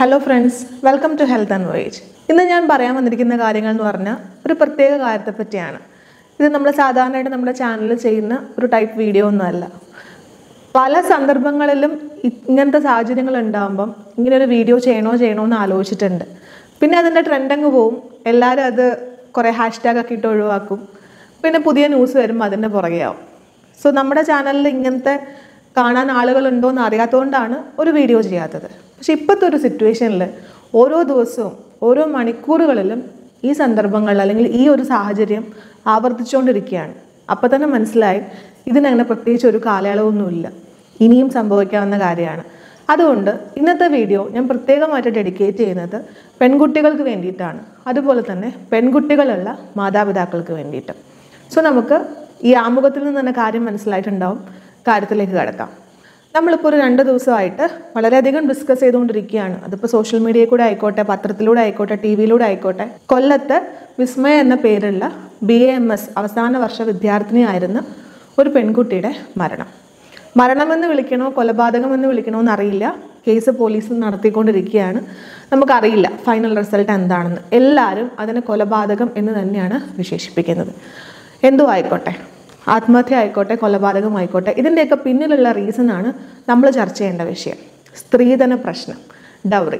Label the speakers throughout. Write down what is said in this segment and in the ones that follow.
Speaker 1: Hello friends welcome to health and voyage ഇന്ന് ഞാൻ പറയാൻ വന്നിരിക്കുന്ന കാര്യങ്ങൾ എന്ന് പറഞ്ഞാൽ ഒരു പ്രത്യേക കാര്യത്തെ പറ്റിയാണ് ഇത് നമ്മൾ സാധാരണയായിട്ട് നമ്മുടെ ചാനലിൽ ചെയ്യുന്ന ഒരു ടൈപ്പ് വീഡിയോ ഒന്നുമല്ല പല സന്ദർഭങ്ങളിലും ഇങ്ങനത്തെ സാഹചര്യങ്ങൾ ഉണ്ടാകുമ്പം ഇങ്ങനെ ഒരു വീഡിയോ ചെയ്യണോ ചെയ്യണോ എന്ന് ആലോചിച്ചിട്ടുണ്ട് പിന്നെ അതിൻ്റെ ട്രെൻഡ് അങ്ങ് പോവും എല്ലാവരും അത് കുറേ ഹാഷ്ടാഗ് ഒക്കെ ഇട്ട് ഒഴിവാക്കും പിന്നെ പുതിയ ന്യൂസ് വരുമ്പോൾ അതിൻ്റെ പുറകെയാവും സോ നമ്മുടെ ചാനലിൽ ഇങ്ങനത്തെ കാണാൻ ആളുകളുണ്ടോ എന്ന് അറിയാത്തതുകൊണ്ടാണ് ഒരു വീഡിയോ ചെയ്യാത്തത് പക്ഷെ ഇപ്പോഴത്തെ ഒരു സിറ്റുവേഷനിൽ ഓരോ ദിവസവും ഓരോ മണിക്കൂറുകളിലും ഈ സന്ദർഭങ്ങളിൽ അല്ലെങ്കിൽ ഈ ഒരു സാഹചര്യം ആവർത്തിച്ചുകൊണ്ടിരിക്കുകയാണ് അപ്പോൾ തന്നെ മനസ്സിലായി ഇതിനങ്ങനെ പ്രത്യേകിച്ച് ഒരു കാലയളവൊന്നുമില്ല ഇനിയും സംഭവിക്കാവുന്ന കാര്യമാണ് അതുകൊണ്ട് ഇന്നത്തെ വീഡിയോ ഞാൻ പ്രത്യേകമായിട്ട് ഡെഡിക്കേറ്റ് ചെയ്യുന്നത് പെൺകുട്ടികൾക്ക് വേണ്ടിയിട്ടാണ് അതുപോലെ തന്നെ പെൺകുട്ടികളുള്ള മാതാപിതാക്കൾക്ക് വേണ്ടിയിട്ട് സോ നമുക്ക് ഈ ആമുഖത്തിൽ നിന്ന് തന്നെ കാര്യം മനസ്സിലായിട്ടുണ്ടാവും കാര്യത്തിലേക്ക് കടക്കാം നമ്മളിപ്പോൾ ഒരു രണ്ട് ദിവസമായിട്ട് വളരെയധികം ഡിസ്കസ് ചെയ്തുകൊണ്ടിരിക്കുകയാണ് അതിപ്പോൾ സോഷ്യൽ മീഡിയയിൽ കൂടെ ആയിക്കോട്ടെ പത്രത്തിലൂടെ ആയിക്കോട്ടെ ടി വിയിലൂടെ ആയിക്കോട്ടെ കൊല്ലത്ത് വിസ്മയ എന്ന പേരുള്ള ബി എ എം എസ് അവസാന വർഷ വിദ്യാർത്ഥിനിയായിരുന്ന ഒരു പെൺകുട്ടിയുടെ മരണം മരണമെന്ന് വിളിക്കണോ കൊലപാതകമെന്ന് വിളിക്കണോ എന്നറിയില്ല കേസ് പോലീസ് നടത്തിക്കൊണ്ടിരിക്കുകയാണ് നമുക്കറിയില്ല ഫൈനൽ റിസൾട്ട് എന്താണെന്ന് എല്ലാവരും അതിനെ കൊലപാതകം എന്ന് തന്നെയാണ് വിശേഷിപ്പിക്കുന്നത് എന്തോ ആയിക്കോട്ടെ ആത്മഹത്യ ആയിക്കോട്ടെ കൊലപാതകം ആയിക്കോട്ടെ ഇതിൻ്റെയൊക്കെ പിന്നിലുള്ള റീസണാണ് നമ്മൾ ചർച്ച ചെയ്യേണ്ട വിഷയം സ്ത്രീധന പ്രശ്നം ഡൗറി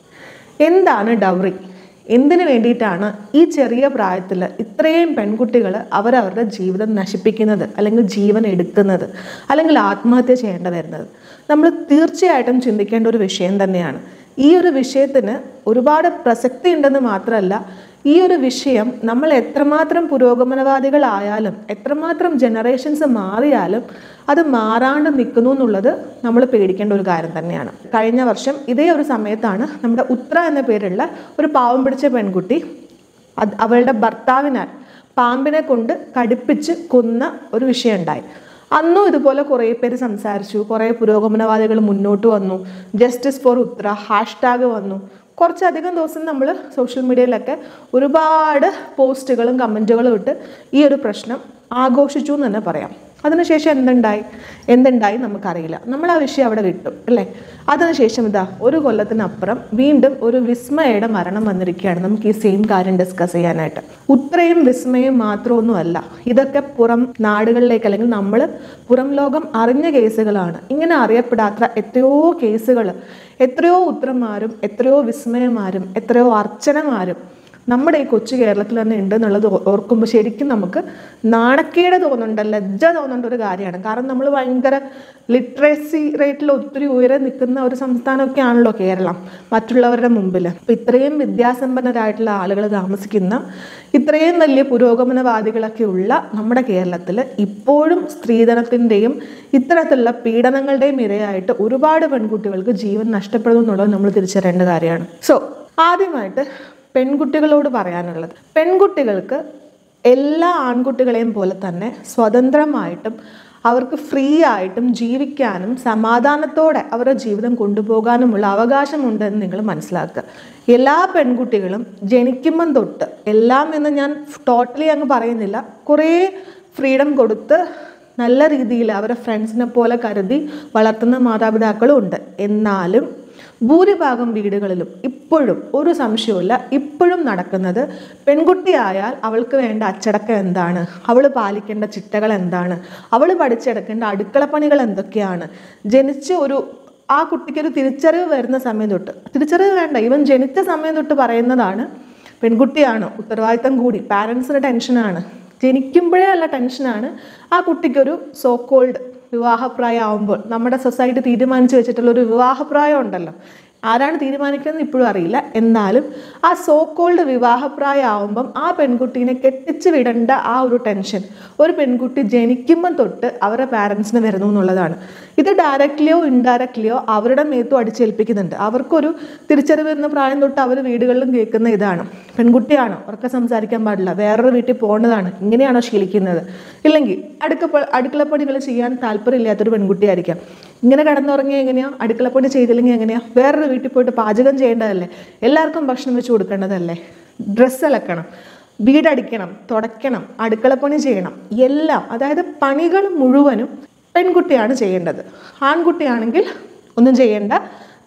Speaker 1: എന്താണ് ഡൗറി എന്തിനു വേണ്ടിയിട്ടാണ് ഈ ചെറിയ പ്രായത്തിൽ ഇത്രയും പെൺകുട്ടികൾ അവരവരുടെ ജീവിതം നശിപ്പിക്കുന്നത് അല്ലെങ്കിൽ ജീവൻ എടുക്കുന്നത് അല്ലെങ്കിൽ ആത്മഹത്യ ചെയ്യേണ്ട വരുന്നത് നമ്മൾ തീർച്ചയായിട്ടും ചിന്തിക്കേണ്ട ഒരു വിഷയം തന്നെയാണ് ഈ ഒരു വിഷയത്തിന് ഒരുപാട് പ്രസക്തി ഉണ്ടെന്ന് മാത്രമല്ല ഈ ഒരു വിഷയം നമ്മൾ എത്രമാത്രം പുരോഗമനവാദികളായാലും എത്രമാത്രം ജനറേഷൻസ് മാറിയാലും അത് മാറാണ്ട് നിൽക്കുന്നു എന്നുള്ളത് നമ്മൾ പേടിക്കേണ്ട ഒരു കാര്യം തന്നെയാണ് കഴിഞ്ഞ വർഷം ഇതേ ഒരു സമയത്താണ് നമ്മുടെ ഉത്ര എന്ന പേരുള്ള ഒരു പാവം പിടിച്ച പെൺകുട്ടി അത് അവളുടെ ഭർത്താവിനാൽ പാമ്പിനെ കൊണ്ട് കടിപ്പിച്ച് കൊന്ന ഒരു വിഷയം ഉണ്ടായി അന്നും ഇതുപോലെ കുറേ പേര് സംസാരിച്ചു കുറേ പുരോഗമനവാദികൾ മുന്നോട്ട് വന്നു ജസ്റ്റിസ് ഫോർ ഉത്ര ഹാഷ്ടാഗ് വന്നു കുറച്ചധികം ദിവസം നമ്മൾ സോഷ്യൽ മീഡിയയിലൊക്കെ ഒരുപാട് പോസ്റ്റുകളും കമൻറ്റുകളും ഇട്ട് ഈ ഒരു പ്രശ്നം ആഘോഷിച്ചു എന്ന് തന്നെ പറയാം അതിനുശേഷം എന്തുണ്ടായി എന്തുണ്ടായി നമുക്കറിയില്ല നമ്മൾ ആ വിഷയം അവിടെ വിട്ടു അല്ലേ അതിനുശേഷം ഇതാ ഒരു കൊല്ലത്തിനപ്പുറം വീണ്ടും ഒരു വിസ്മയയുടെ മരണം വന്നിരിക്കുകയാണ് നമുക്ക് ഈ സെയിം കാര്യം ഡിസ്കസ് ചെയ്യാനായിട്ട് ഉത്രയും വിസ്മയും മാത്രമൊന്നുമല്ല ഇതൊക്കെ പുറം നാടുകളിലേക്ക് അല്ലെങ്കിൽ നമ്മൾ പുറം ലോകം അറിഞ്ഞ കേസുകളാണ് ഇങ്ങനെ അറിയപ്പെടാത്ത എത്രയോ കേസുകൾ എത്രയോ ഉത്രന്മാരും എത്രയോ വിസ്മയമാരും എത്രയോ അർച്ചനമാരും നമ്മുടെ ഈ കൊച്ചു കേരളത്തിൽ തന്നെ ഉണ്ട് എന്നുള്ളത് ഓർക്കുമ്പോൾ ശരിക്കും നമുക്ക് നാണക്കേട് തോന്നുന്നുണ്ട് ലജ്ജ തോന്നുന്ന ഒരു കാര്യമാണ് കാരണം നമ്മൾ ഭയങ്കര ലിറ്ററസി റേറ്റിൽ ഒത്തിരി ഉയരെ നിൽക്കുന്ന ഒരു സംസ്ഥാനമൊക്കെ ആണല്ലോ കേരളം മറ്റുള്ളവരുടെ മുമ്പിൽ അപ്പം ഇത്രയും വിദ്യാസമ്പന്നരായിട്ടുള്ള ആളുകൾ താമസിക്കുന്ന ഇത്രയും വലിയ പുരോഗമനവാദികളൊക്കെ ഉള്ള നമ്മുടെ കേരളത്തിൽ ഇപ്പോഴും സ്ത്രീധനത്തിൻ്റെയും ഇത്തരത്തിലുള്ള പീഡനങ്ങളുടെയും ഇരയായിട്ട് ഒരുപാട് പെൺകുട്ടികൾക്ക് ജീവൻ നഷ്ടപ്പെടുന്നു എന്നുള്ളത് നമ്മൾ തിരിച്ചറിയേണ്ട കാര്യമാണ് സോ ആദ്യമായിട്ട് പെൺകുട്ടികളോട് പറയാനുള്ളത് പെൺകുട്ടികൾക്ക് എല്ലാ ആൺകുട്ടികളെയും പോലെ തന്നെ സ്വതന്ത്രമായിട്ടും അവർക്ക് ഫ്രീ ആയിട്ടും ജീവിക്കാനും സമാധാനത്തോടെ അവരുടെ ജീവിതം കൊണ്ടുപോകാനുമുള്ള അവകാശമുണ്ടെന്ന് നിങ്ങൾ മനസ്സിലാക്കുക എല്ലാ പെൺകുട്ടികളും ജനിക്കുമ്പം തൊട്ട് എല്ലാം എന്ന് ഞാൻ ടോട്ടലി അങ്ങ് പറയുന്നില്ല കുറേ ഫ്രീഡം കൊടുത്ത് നല്ല രീതിയിൽ അവരുടെ ഫ്രണ്ട്സിനെ പോലെ കരുതി വളർത്തുന്ന മാതാപിതാക്കളും ഉണ്ട് എന്നാലും ഭൂരിഭാഗം വീടുകളിലും ഇപ്പോഴും ഒരു സംശയവുമില്ല ഇപ്പോഴും നടക്കുന്നത് പെൺകുട്ടിയായാൽ അവൾക്ക് വേണ്ട അച്ചടക്കം എന്താണ് അവൾ പാലിക്കേണ്ട ചിട്ടകൾ എന്താണ് അവൾ പഠിച്ചെടുക്കേണ്ട അടുക്കളപ്പണികൾ എന്തൊക്കെയാണ് ജനിച്ച് ഒരു ആ കുട്ടിക്കൊരു തിരിച്ചറിവ് വരുന്ന സമയം തൊട്ട് തിരിച്ചറിവ് വേണ്ട ഇവൻ ജനിച്ച സമയം തൊട്ട് പറയുന്നതാണ് പെൺകുട്ടിയാണ് ഉത്തരവാദിത്തം കൂടി പാരൻസിന് ടെൻഷനാണ് ജനിക്കുമ്പോഴേ അല്ല ടെൻഷനാണ് ആ കുട്ടിക്കൊരു സോ കോൾഡ് വിവാഹപ്രായം ആവുമ്പോൾ നമ്മുടെ സൊസൈറ്റി തീരുമാനിച്ചു വെച്ചിട്ടുള്ള ഒരു വിവാഹപ്രായം ഉണ്ടല്ലോ ആരാണ് തീരുമാനിക്കുന്നത് ഇപ്പോഴും അറിയില്ല എന്നാലും ആ സോ കോൾഡ് വിവാഹപ്രായം ആവുമ്പം ആ പെൺകുട്ടീനെ കെട്ടിച്ച് വിടേണ്ട ആ ഒരു ടെൻഷൻ ഒരു പെൺകുട്ടി ജനിക്കുമ്പം തൊട്ട് അവരുടെ പാരൻസിന് വരുന്നു എന്നുള്ളതാണ് ഇത് ഡയറക്റ്റ്ലിയോ ഇൻഡയറക്റ്റ്ലിയോ അവരുടെ മേത്തും അടിച്ചേൽപ്പിക്കുന്നുണ്ട് അവർക്കൊരു തിരിച്ചറിവ് വരുന്ന പ്രായം തൊട്ട് അവർ വീടുകളിലും കേൾക്കുന്ന ഇതാണ് പെൺകുട്ടിയാണോ അവർക്ക് സംസാരിക്കാൻ പാടില്ല വേറൊരു വീട്ടിൽ പോകേണ്ടതാണ് ഇങ്ങനെയാണോ ശീലിക്കുന്നത് ഇല്ലെങ്കിൽ അടുക്ക അടുക്കളപ്പണികൾ ചെയ്യാൻ താല്പര്യമില്ലാത്തൊരു പെൺകുട്ടിയായിരിക്കാം ഇങ്ങനെ കിടന്നുറങ്ങിയ എങ്ങനെയാ അടുക്കളപ്പണി ചെയ്തില്ലെങ്കിൽ എങ്ങനെയാ വേറൊരു വീട്ടിൽ പോയിട്ട് പാചകം ചെയ്യേണ്ടതല്ലേ എല്ലാവർക്കും ഭക്ഷണം വെച്ച് കൊടുക്കേണ്ടതല്ലേ ഡ്രസ്സ് അലക്കണം വീടടിക്കണം തുടയ്ക്കണം അടുക്കളപ്പണി ചെയ്യണം എല്ലാം അതായത് പണികൾ മുഴുവനും പെൺകുട്ടിയാണ് ചെയ്യേണ്ടത് ആൺകുട്ടിയാണെങ്കിൽ ഒന്നും ചെയ്യേണ്ട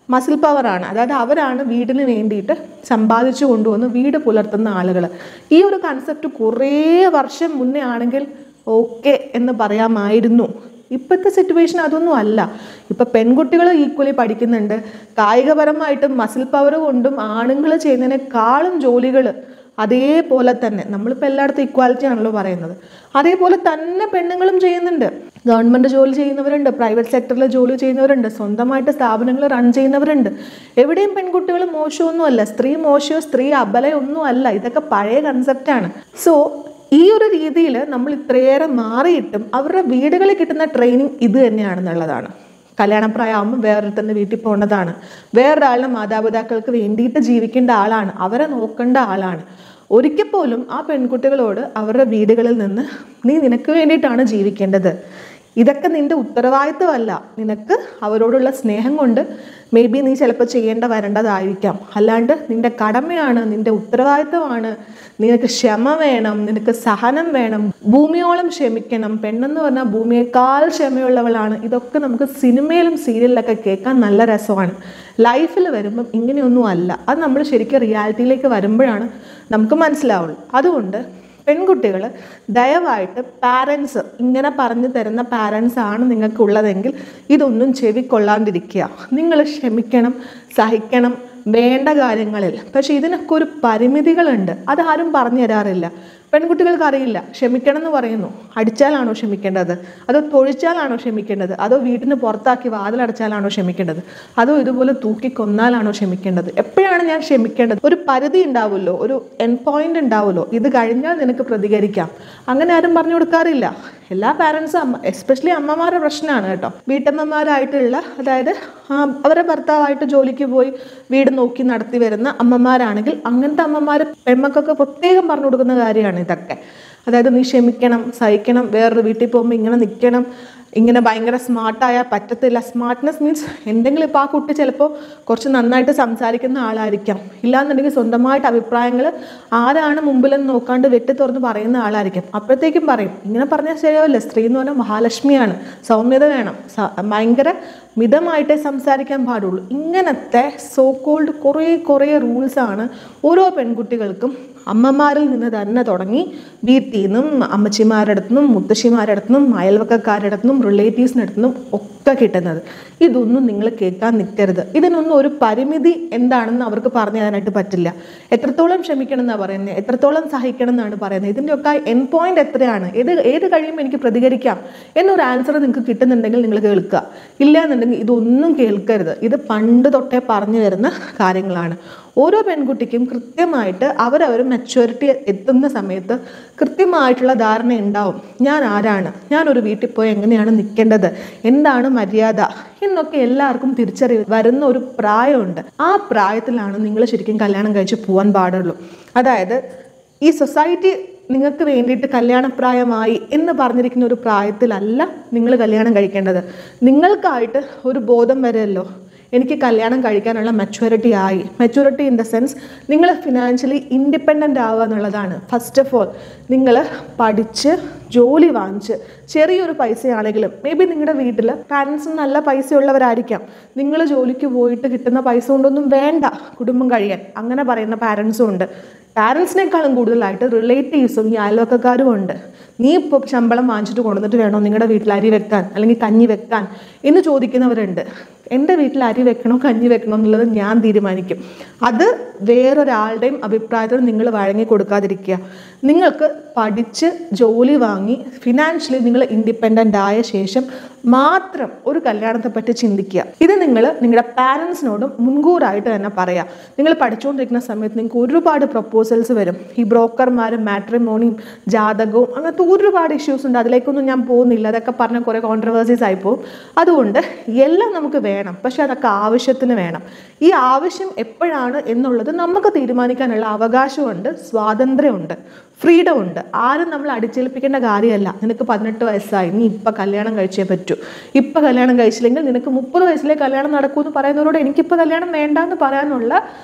Speaker 1: മസിൽ പവറാണ് അതായത് അവരാണ് വീടിന് വേണ്ടിയിട്ട് സമ്പാദിച്ചു കൊണ്ടുവന്ന് വീട് പുലർത്തുന്ന ആളുകൾ ഈ ഒരു കൺസെപ്റ്റ് കുറേ വർഷം മുന്നേ ആണെങ്കിൽ ഓക്കെ എന്ന് പറയാമായിരുന്നു ഇപ്പോഴത്തെ സിറ്റുവേഷൻ അതൊന്നും അല്ല ഇപ്പൊ പെൺകുട്ടികൾ ഈക്വലി പഠിക്കുന്നുണ്ട് കായികപരമായിട്ടും മസിൽ പവർ കൊണ്ടും ആണുങ്ങൾ ചെയ്യുന്നതിനേക്കാളും ജോലികൾ അതേപോലെ തന്നെ നമ്മളിപ്പോൾ എല്ലായിടത്തും ഇക്വാലിറ്റി ആണല്ലോ പറയുന്നത് അതേപോലെ തന്നെ പെണ്ണുങ്ങളും ചെയ്യുന്നുണ്ട് ഗവൺമെൻറ് ജോലി ചെയ്യുന്നവരുണ്ട് പ്രൈവറ്റ് സെക്ടറിൽ ജോലി ചെയ്യുന്നവരുണ്ട് സ്വന്തമായിട്ട് സ്ഥാപനങ്ങൾ റൺ ചെയ്യുന്നവരുണ്ട് എവിടെയും പെൺകുട്ടികൾ മോശമൊന്നുമല്ല സ്ത്രീ മോശമോ സ്ത്രീ അബലയോ ഒന്നും അല്ല ഇതൊക്കെ പഴയ കൺസെപ്റ്റാണ് സോ ഈ ഒരു രീതിയിൽ നമ്മൾ ഇത്രയേറെ മാറിയിട്ടും അവരുടെ വീടുകളിൽ കിട്ടുന്ന ട്രെയിനിങ് ഇത് തന്നെയാണെന്നുള്ളതാണ് കല്യാണപ്രായമാകുമ്പോൾ വേറൊരുത്തൻ്റെ വീട്ടിൽ പോകേണ്ടതാണ് വേറൊരാളുടെ മാതാപിതാക്കൾക്ക് വേണ്ടിയിട്ട് ജീവിക്കേണ്ട ആളാണ് അവരെ നോക്കേണ്ട ആളാണ് ഒരിക്കൽ പോലും ആ പെൺകുട്ടികളോട് അവരുടെ വീടുകളിൽ നിന്ന് നീ നിനക്ക് വേണ്ടിയിട്ടാണ് ജീവിക്കേണ്ടത് ഇതൊക്കെ നിന്റെ ഉത്തരവാദിത്വമല്ല നിനക്ക് അവരോടുള്ള സ്നേഹം കൊണ്ട് മേ ബി നീ ചിലപ്പോൾ ചെയ്യേണ്ട വരേണ്ടതായിരിക്കാം അല്ലാണ്ട് നിന്റെ കടമയാണ് നിന്റെ ഉത്തരവാദിത്വമാണ് നിനക്ക് ക്ഷമ വേണം നിനക്ക് സഹനം വേണം ഭൂമിയോളം ക്ഷമിക്കണം പെണ്ണെന്ന് പറഞ്ഞാൽ ഭൂമിയേക്കാൾ ക്ഷമയുള്ളവളാണ് ഇതൊക്കെ നമുക്ക് സിനിമയിലും സീരിയലിലൊക്കെ കേൾക്കാൻ നല്ല രസമാണ് ലൈഫിൽ വരുമ്പം ഇങ്ങനെയൊന്നും അല്ല അത് നമ്മൾ ശരിക്കും റിയാലിറ്റിയിലേക്ക് വരുമ്പോഴാണ് നമുക്ക് മനസ്സിലാവുള്ളൂ അതുകൊണ്ട് പെൺകുട്ടികൾ ദയവായിട്ട് പാരൻസ് ഇങ്ങനെ പറഞ്ഞു തരുന്ന പാരൻസ് ആണ് നിങ്ങൾക്കുള്ളതെങ്കിൽ ഇതൊന്നും ചെവിക്കൊള്ളാണ്ടിരിക്കുക നിങ്ങൾ ക്ഷമിക്കണം സഹിക്കണം വേണ്ട കാര്യങ്ങളിൽ പക്ഷെ ഇതിനൊക്കെ ഒരു പരിമിതികളുണ്ട് അതാരും പറഞ്ഞു തരാറില്ല പെൺകുട്ടികൾക്ക് അറിയില്ല ക്ഷമിക്കണം എന്ന് പറയുന്നു അടിച്ചാലാണോ ക്ഷമിക്കേണ്ടത് അതോ തൊഴിച്ചാലാണോ ക്ഷമിക്കേണ്ടത് അതോ വീട്ടിന് പുറത്താക്കി വാതിലടച്ചാലാണോ ക്ഷമിക്കേണ്ടത് അതോ ഇതുപോലെ തൂക്കി കൊന്നാലാണോ ക്ഷമിക്കേണ്ടത് എപ്പോഴാണ് ഞാൻ ക്ഷമിക്കേണ്ടത് ഒരു പരിധി ഉണ്ടാവുമല്ലോ ഒരു എൻ പോയിന്റ് ഉണ്ടാവുമല്ലോ ഇത് കഴിഞ്ഞാൽ നിനക്ക് പ്രതികരിക്കാം അങ്ങനെ ആരും പറഞ്ഞു കൊടുക്കാറില്ല എല്ലാ പാരൻസും അമ്മ എസ്പെഷ്യലി അമ്മമാരുടെ പ്രശ്നമാണ് കേട്ടോ വീട്ടമ്മമാരായിട്ടുള്ള അതായത് ആ, അവരെ ഭർത്താവായിട്ട് ജോലിക്ക് പോയി വീട് നോക്കി നടത്തി വരുന്ന അമ്മമാരാണെങ്കിൽ അങ്ങനത്തെ അമ്മമാർ പെൺമക്കൾക്ക് പ്രത്യേകം പറഞ്ഞു കൊടുക്കുന്ന കാര്യമാണ് ഇതൊക്കെ അതായത് നീ ക്ഷമിക്കണം സഹിക്കണം വേറൊരു വീട്ടിൽ പോകുമ്പോൾ ഇങ്ങനെ നിൽക്കണം ഇങ്ങനെ ഭയങ്കര സ്മാർട്ടായാൽ പറ്റത്തില്ല സ്മാർട്ട്നെസ് മീൻസ് എന്തെങ്കിലും ഇപ്പോൾ ആ കുട്ടി ചിലപ്പോൾ കുറച്ച് നന്നായിട്ട് സംസാരിക്കുന്ന ആളായിരിക്കാം ഇല്ലാന്നുണ്ടെങ്കിൽ സ്വന്തമായിട്ട് അഭിപ്രായങ്ങൾ ആരാണ് മുമ്പിലെന്ന് നോക്കാണ്ട് വെട്ടി തുറന്ന് പറയുന്ന ആളായിരിക്കും അപ്പോഴത്തേക്കും പറയും ഇങ്ങനെ പറഞ്ഞാൽ ശരിയാവില്ല സ്ത്രീ എന്ന് പറഞ്ഞാൽ മഹാലക്ഷ്മിയാണ് സൗമ്യത വേണം സ- ഭയങ്കര മിതമായിട്ടേ സംസാരിക്കാൻ പാടുള്ളൂ ഇങ്ങനത്തെ സോ കോൾഡ് കുറേ കുറേ റൂൾസാണ് ഓരോ പെൺകുട്ടികൾക്കും അമ്മമാരിൽ നിന്ന് തന്നെ തുടങ്ങി വീട്ടിൽ നിന്നും അമ്മച്ചിമാരുടെ അടുത്തുനിന്നും മുത്തശ്ശിമാരുടെ അടുത്തുനിന്നും അയൽവക്കക്കാരുടെ അടുത്തുനിന്നും റിലേറ്റീവ്സിൻ്റെ അടുത്തുനിന്നും ഒക്കെ കിട്ടുന്നത് ഇതൊന്നും നിങ്ങൾ കേൾക്കാൻ നിൽക്കരുത് ഇതിനൊന്നും ഒരു പരിമിതി എന്താണെന്ന് അവർക്ക് പറഞ്ഞു തരാനായിട്ട് പറ്റില്ല എത്രത്തോളം ക്ഷമിക്കണം എന്നാണ് പറയുന്നത് എത്രത്തോളം സഹിക്കണം എന്നാണ് പറയുന്നത് ഇതിൻ്റെയൊക്കെ എൻ പോയിന്റ് എത്രയാണ് ഏത് ഏത് കഴിയുമ്പോൾ എനിക്ക് പ്രതികരിക്കാം എന്നൊരു ആൻസർ നിങ്ങൾക്ക് കിട്ടുന്നുണ്ടെങ്കിൽ നിങ്ങൾ കേൾക്കുക ഇല്ല എന്നുണ്ടെങ്കിൽ ഇതൊന്നും കേൾക്കരുത് ഇത് പണ്ട് തൊട്ടേ പറഞ്ഞു വരുന്ന കാര്യങ്ങളാണ് ഓരോ പെൺകുട്ടിക്കും കൃത്യമായിട്ട് അവരവർ മെച്യൂരിറ്റി എത്തുന്ന സമയത്ത് കൃത്യമായിട്ടുള്ള ധാരണ ഉണ്ടാവും ഞാൻ ആരാണ് ഞാനൊരു വീട്ടിൽ പോയി എങ്ങനെയാണ് നിൽക്കേണ്ടത് എന്താണ് മര്യാദ എന്നൊക്കെ എല്ലാവർക്കും തിരിച്ചറിവ് വരുന്ന ഒരു പ്രായമുണ്ട് ആ പ്രായത്തിലാണ് നിങ്ങൾ ശരിക്കും കല്യാണം കഴിച്ച് പോകാൻ പാടുള്ളൂ അതായത് ഈ സൊസൈറ്റി നിങ്ങൾക്ക് വേണ്ടിയിട്ട് കല്യാണപ്രായമായി എന്ന് പറഞ്ഞിരിക്കുന്ന ഒരു പ്രായത്തിലല്ല നിങ്ങൾ കല്യാണം കഴിക്കേണ്ടത് നിങ്ങൾക്കായിട്ട് ഒരു ബോധം വരുമല്ലോ എനിക്ക് കല്യാണം കഴിക്കാനുള്ള മെച്യൂരിറ്റി ആയി മെച്യൂരിറ്റി ഇൻ ദ സെൻസ് നിങ്ങൾ ഫിനാൻഷ്യലി ഇൻഡിപെൻഡൻ്റ് ആവുക എന്നുള്ളതാണ് ഫസ്റ്റ് ഓഫ് ഓൾ നിങ്ങൾ പഠിച്ച് ജോലി വാങ്ങിച്ച് ചെറിയൊരു പൈസയാണെങ്കിലും മേ ബി നിങ്ങളുടെ വീട്ടിൽ പാരൻസ് നല്ല പൈസയുള്ളവരായിരിക്കാം നിങ്ങൾ ജോലിക്ക് പോയിട്ട് കിട്ടുന്ന പൈസ കൊണ്ടൊന്നും വേണ്ട കുടുംബം കഴിയാൻ അങ്ങനെ പറയുന്ന പാരൻസും ഉണ്ട് പാരൻസിനേക്കാളും കൂടുതലായിട്ട് റിലേറ്റീവ്സും ഈ അയൽവക്കക്കാരും ഉണ്ട് നീ ഇപ്പോൾ ശമ്പളം വാങ്ങിച്ചിട്ട് കൊണ്ടുവന്നിട്ട് വേണോ നിങ്ങളുടെ വീട്ടിൽ അരി വെക്കാൻ അല്ലെങ്കിൽ കഞ്ഞി വെക്കാൻ എന്ന് ചോദിക്കുന്നവരുണ്ട് എൻ്റെ വീട്ടിൽ അരി വെക്കണോ കഞ്ഞി വെക്കണോ എന്നുള്ളത് ഞാൻ തീരുമാനിക്കും അത് വേറൊരാളുടെയും അഭിപ്രായത്തിൽ നിങ്ങൾ വഴങ്ങി കൊടുക്കാതിരിക്കുക നിങ്ങൾക്ക് പഠിച്ച് ജോലി വാങ്ങി ഫിനാൻഷ്യലി നിങ്ങൾ ഇൻഡിപെൻഡൻ്റ് ആയ ശേഷം മാത്രം ഒരു കല്യാണത്തെ പറ്റി ചിന്തിക്കുക ഇത് നിങ്ങൾ നിങ്ങളുടെ പാരൻസിനോടും മുൻകൂറായിട്ട് തന്നെ പറയാം നിങ്ങൾ പഠിച്ചുകൊണ്ടിരിക്കുന്ന സമയത്ത് നിങ്ങൾക്ക് ഒരുപാട് പ്രപ്പോസൽസ് വരും ഈ ബ്രോക്കർമാരും മാട്രിമോണിയും ജാതകവും അങ്ങനത്തെ ഒരുപാട് ഇഷ്യൂസ് ഉണ്ട് അതിലേക്കൊന്നും ഞാൻ പോകുന്നില്ല അതൊക്കെ പറഞ്ഞ കുറേ കോൺട്രവേഴ്സീസ് ആയി പോകും അതുകൊണ്ട് എല്ലാം നമുക്ക് വേണം പക്ഷെ അതൊക്കെ ആവശ്യത്തിന് വേണം ഈ ആവശ്യം എപ്പോഴാണ് എന്നുള്ളത് നമുക്ക് തീരുമാനിക്കാനുള്ള അവകാശമുണ്ട് സ്വാതന്ത്ര്യമുണ്ട് ഫ്രീഡം ഉണ്ട് ആരും നമ്മൾ അടിച്ചേൽപ്പിക്കേണ്ട കാര്യമല്ല നിനക്ക് പതിനെട്ട് വയസ്സായി നീ ഇപ്പം കല്യാണം കഴിച്ചേ പറ്റൂ ഇപ്പം കല്യാണം കഴിച്ചില്ലെങ്കിൽ നിനക്ക് മുപ്പത് വയസ്സിലെ കല്യാണം നടക്കൂ എന്ന് പറയുന്നവരോട് എനിക്കിപ്പോൾ കല്യാണം വേണ്ട എന്ന് പറയാനുള്ള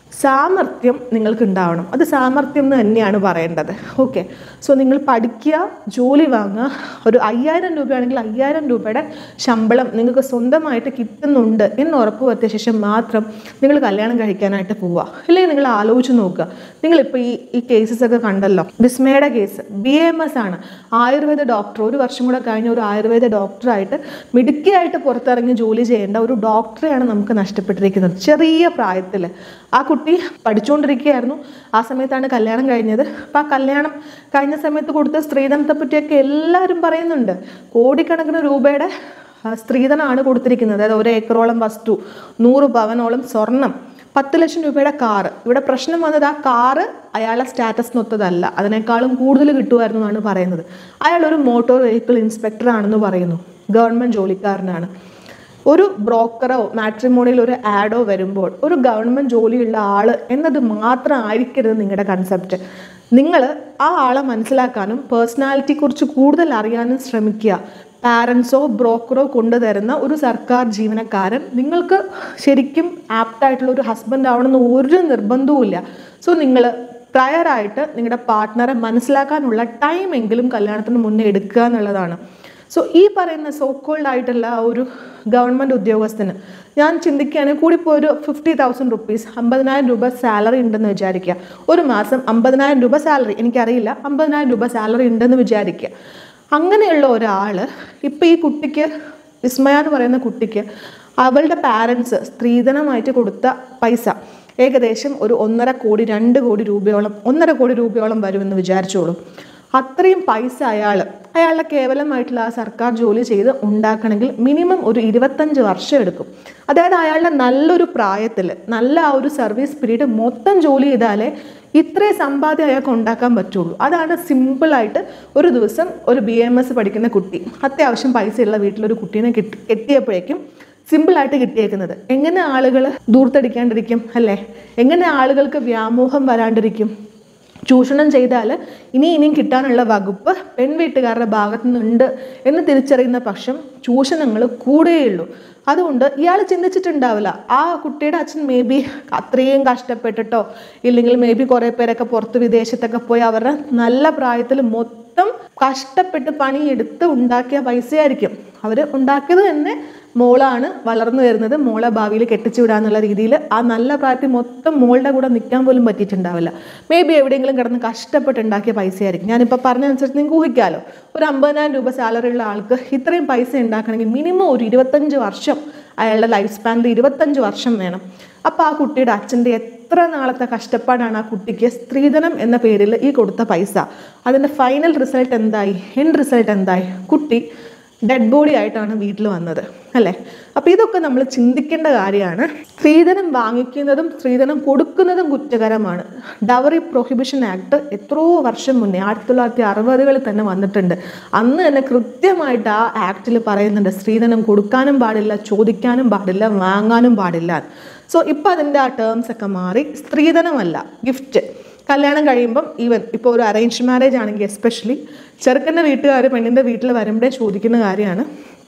Speaker 1: സാമർത്ഥ്യം നിങ്ങൾക്ക് ഉണ്ടാവണം അത് സാമർത്ഥ്യം എന്ന് തന്നെയാണ് പറയേണ്ടത് ഓക്കെ സോ നിങ്ങൾ പഠിക്കുക ജോലി വാങ്ങുക ഒരു അയ്യായിരം രൂപയാണെങ്കിൽ അയ്യായിരം രൂപയുടെ ശമ്പളം നിങ്ങൾക്ക് സ്വന്തമായിട്ട് കിട്ടുന്നുണ്ട് എന്ന് ഉറപ്പ് വരുത്തിയ ശേഷം മാത്രം നിങ്ങൾ കല്യാണം കഴിക്കാനായിട്ട് പോവുക അല്ലെങ്കിൽ നിങ്ങൾ ആലോചിച്ച് നോക്കുക നിങ്ങളിപ്പോൾ ഈ ഈ കേസസ് ഒക്കെ കണ്ടല്ലോ വിസ്മയുടെ കേസ് ബി എം എസ് ആണ് ആയുർവേദ ഡോക്ടർ ഒരു വർഷം കൂടെ കഴിഞ്ഞ ഒരു ആയുർവേദ ഡോക്ടറായിട്ട് മിടുക്കിയായിട്ട് പുറത്തിറങ്ങി ജോലി ചെയ്യേണ്ട ഒരു ഡോക്ടറെയാണ് നമുക്ക് നഷ്ടപ്പെട്ടിരിക്കുന്നത് ചെറിയ പ്രായത്തിൽ ആ കുട്ടി പഠിച്ചുകൊണ്ടിരിക്കുകയായിരുന്നു ആ സമയത്താണ് കല്യാണം കഴിഞ്ഞത് അപ്പോൾ ആ കല്യാണം കഴിഞ്ഞ സമയത്ത് കൊടുത്ത സ്ത്രീധനത്തെ പറ്റിയൊക്കെ എല്ലാവരും പറയുന്നുണ്ട് കോടിക്കണക്കിന് രൂപയുടെ ആ, സ്ത്രീധനമാണ് കൊടുത്തിരിക്കുന്നത് അതായത് ഒരു ഏക്കറോളം വസ്തു നൂറ് പവനോളം സ്വർണം പത്ത് ലക്ഷം രൂപയുടെ കാറ് ഇവിടെ പ്രശ്നം വന്നത് ആ കാറ് അയാളുടെ സ്റ്റാറ്റസിനൊത്തതല്ല അതിനേക്കാളും കൂടുതൽ കിട്ടുമായിരുന്നു എന്നാണ് പറയുന്നത് അയാൾ ഒരു മോട്ടോർ വെഹിക്കിൾ ഇൻസ്പെക്ടർ ആണെന്ന് പറയുന്നു ഗവൺമെൻറ് ജോലിക്കാരനാണ് ഒരു ബ്രോക്കറോ മാട്രിമോണിയിൽ ഒരു ആഡോ വരുമ്പോൾ ഒരു ഗവൺമെൻറ് ജോലിയുള്ള ആൾ എന്നത് മാത്രം ആയിരിക്കരുത് നിങ്ങളുടെ കൺസെപ്റ്റ് നിങ്ങൾ ആ ആളെ മനസ്സിലാക്കാനും പേഴ്സണാലിറ്റിയെക്കുറിച്ച് കൂടുതൽ അറിയാനും ശ്രമിക്കുക പാരൻസോ ബ്രോക്കറോ കൊണ്ടുതരുന്ന ഒരു സർക്കാർ ജീവനക്കാരൻ നിങ്ങൾക്ക് ശരിക്കും ആപ്റ്റായിട്ടുള്ള ഒരു ഹസ്ബൻഡ് ആവണമെന്ന് ഒരു നിർബന്ധവുമില്ല സോ നിങ്ങൾ പ്രയറായിട്ട് നിങ്ങളുടെ പാർട്ട്ണറെ മനസ്സിലാക്കാനുള്ള ടൈം എങ്കിലും കല്യാണത്തിന് മുന്നേ എടുക്കുക എന്നുള്ളതാണ് സോ ഈ പറയുന്ന സോ കോൾഡ് ആയിട്ടുള്ള ആ ഒരു ഗവൺമെൻറ് ഉദ്യോഗസ്ഥന് ഞാൻ ചിന്തിക്കുകയാണെങ്കിൽ കൂടിപ്പോൾ ഒരു ഫിഫ്റ്റി തൗസൻഡ് റുപ്പീസ് അമ്പതിനായിരം രൂപ സാലറി ഉണ്ടെന്ന് വിചാരിക്കുക ഒരു മാസം അമ്പതിനായിരം രൂപ സാലറി എനിക്കറിയില്ല അമ്പതിനായിരം രൂപ സാലറി ഉണ്ടെന്ന് വിചാരിക്കുക അങ്ങനെയുള്ള ഒരാൾ ഇപ്പം ഈ കുട്ടിക്ക് വിസ്മയ എന്ന് പറയുന്ന കുട്ടിക്ക് അവളുടെ പാരൻസ് സ്ത്രീധനമായിട്ട് കൊടുത്ത പൈസ ഏകദേശം ഒരു ഒന്നര കോടി രണ്ട് കോടി രൂപയോളം ഒന്നര കോടി രൂപയോളം വരുമെന്ന് വിചാരിച്ചോളൂ അത്രയും പൈസ അയാൾ അയാളുടെ കേവലമായിട്ടുള്ള ആ സർക്കാർ ജോലി ചെയ്ത് ഉണ്ടാക്കണമെങ്കിൽ മിനിമം ഒരു ഇരുപത്തഞ്ച് വർഷം എടുക്കും അതായത് അയാളുടെ നല്ലൊരു പ്രായത്തിൽ നല്ല ആ ഒരു സർവീസ് പീരീഡ് മൊത്തം ജോലി ചെയ്താലേ ഇത്രയും സമ്പാദ്യം അയാൾക്ക് ഉണ്ടാക്കാൻ പറ്റുള്ളൂ അതാണ് സിമ്പിളായിട്ട് ഒരു ദിവസം ഒരു ബി എം എസ് പഠിക്കുന്ന കുട്ടി അത്യാവശ്യം പൈസയുള്ള വീട്ടിലൊരു കുട്ടീനെ കിട്ടി കെട്ടിയപ്പോഴേക്കും സിമ്പിളായിട്ട് കിട്ടിയേക്കുന്നത് എങ്ങനെ ആളുകൾ ദൂർത്തടിക്കാണ്ടിരിക്കും അല്ലേ എങ്ങനെ ആളുകൾക്ക് വ്യാമോഹം വരാണ്ടിരിക്കും ചൂഷണം ചെയ്താൽ ഇനി ഇനിയും കിട്ടാനുള്ള വകുപ്പ് പെൺവീട്ടുകാരുടെ ഭാഗത്തു നിന്നുണ്ട് എന്ന് തിരിച്ചറിയുന്ന പക്ഷം ചൂഷണങ്ങൾ കൂടുകയുള്ളൂ അതുകൊണ്ട് ഇയാൾ ചിന്തിച്ചിട്ടുണ്ടാവില്ല ആ കുട്ടിയുടെ അച്ഛൻ മേ ബി അത്രയും കഷ്ടപ്പെട്ടിട്ടോ ഇല്ലെങ്കിൽ മേ ബി കുറേ പേരൊക്കെ പുറത്ത് വിദേശത്തൊക്കെ പോയി അവരുടെ നല്ല പ്രായത്തിൽ മൊത്തം കഷ്ടപ്പെട്ട് പണിയെടുത്ത് ഉണ്ടാക്കിയ പൈസയായിരിക്കും അവർ ഉണ്ടാക്കിയത് തന്നെ മോളാണ് വളർന്നു വരുന്നത് മോളെ ഭാവിയിൽ കെട്ടിച്ചു വിടാന്നുള്ള രീതിയിൽ ആ നല്ല പ്രായത്തിൽ മൊത്തം മോളുടെ കൂടെ നിൽക്കാൻ പോലും പറ്റിയിട്ടുണ്ടാവില്ല മേ ബി എവിടെയെങ്കിലും കിടന്ന് കഷ്ടപ്പെട്ട് ഉണ്ടാക്കിയ പൈസയായിരിക്കും ഞാനിപ്പോൾ പറഞ്ഞതനുസരിച്ച് നിങ്ങൾക്ക് ഊഹിക്കാമല്ലോ ഒരു അമ്പതിനായിരം രൂപ സാലറി ഉള്ള ആൾക്ക് ഇത്രയും പൈസ ഉണ്ടാക്കണമെങ്കിൽ മിനിമം ഒരു ഇരുപത്തഞ്ച് വർഷം അയാളുടെ ലൈഫ് സ്പാനിൽ ഇരുപത്തഞ്ച് വർഷം വേണം അപ്പോൾ ആ കുട്ടിയുടെ അച്ഛൻ്റെ എത്ര നാളത്തെ കഷ്ടപ്പാടാണ് ആ കുട്ടിക്ക് സ്ത്രീധനം എന്ന പേരിൽ ഈ കൊടുത്ത പൈസ അതിൻ്റെ ഫൈനൽ റിസൾട്ട് എന്തായി എൻഡ് റിസൾട്ട് എന്തായി കുട്ടി ഡെഡ് ബോഡി ആയിട്ടാണ് വീട്ടിൽ വന്നത് അല്ലേ അപ്പോൾ ഇതൊക്കെ നമ്മൾ ചിന്തിക്കേണ്ട കാര്യമാണ് സ്ത്രീധനം വാങ്ങിക്കുന്നതും സ്ത്രീധനം കൊടുക്കുന്നതും കുറ്റകരമാണ് ഡവറി പ്രൊഹിബിഷൻ ആക്ട് എത്രയോ വർഷം മുന്നേ ആയിരത്തി തൊള്ളായിരത്തി അറുപതുകളിൽ തന്നെ വന്നിട്ടുണ്ട് അന്ന് തന്നെ കൃത്യമായിട്ട് ആ ആക്റ്റിൽ പറയുന്നുണ്ട് സ്ത്രീധനം കൊടുക്കാനും പാടില്ല ചോദിക്കാനും പാടില്ല വാങ്ങാനും പാടില്ല സോ ഇപ്പോൾ അതിൻ്റെ ആ ടേംസ് ഒക്കെ മാറി സ്ത്രീധനമല്ല ഗിഫ്റ്റ് കല്യാണം കഴിയുമ്പം ഈവൻ ഇപ്പോൾ ഒരു അറേഞ്ച് മാരേജ് ആണെങ്കിൽ എസ്പെഷ്യലി ചെറുക്കൻ്റെ വീട്ടുകാർ പെണ്ണിൻ്റെ വീട്ടിൽ വരുമ്പോഴേ ചോദിക്കുന്ന കാര്യമാണ്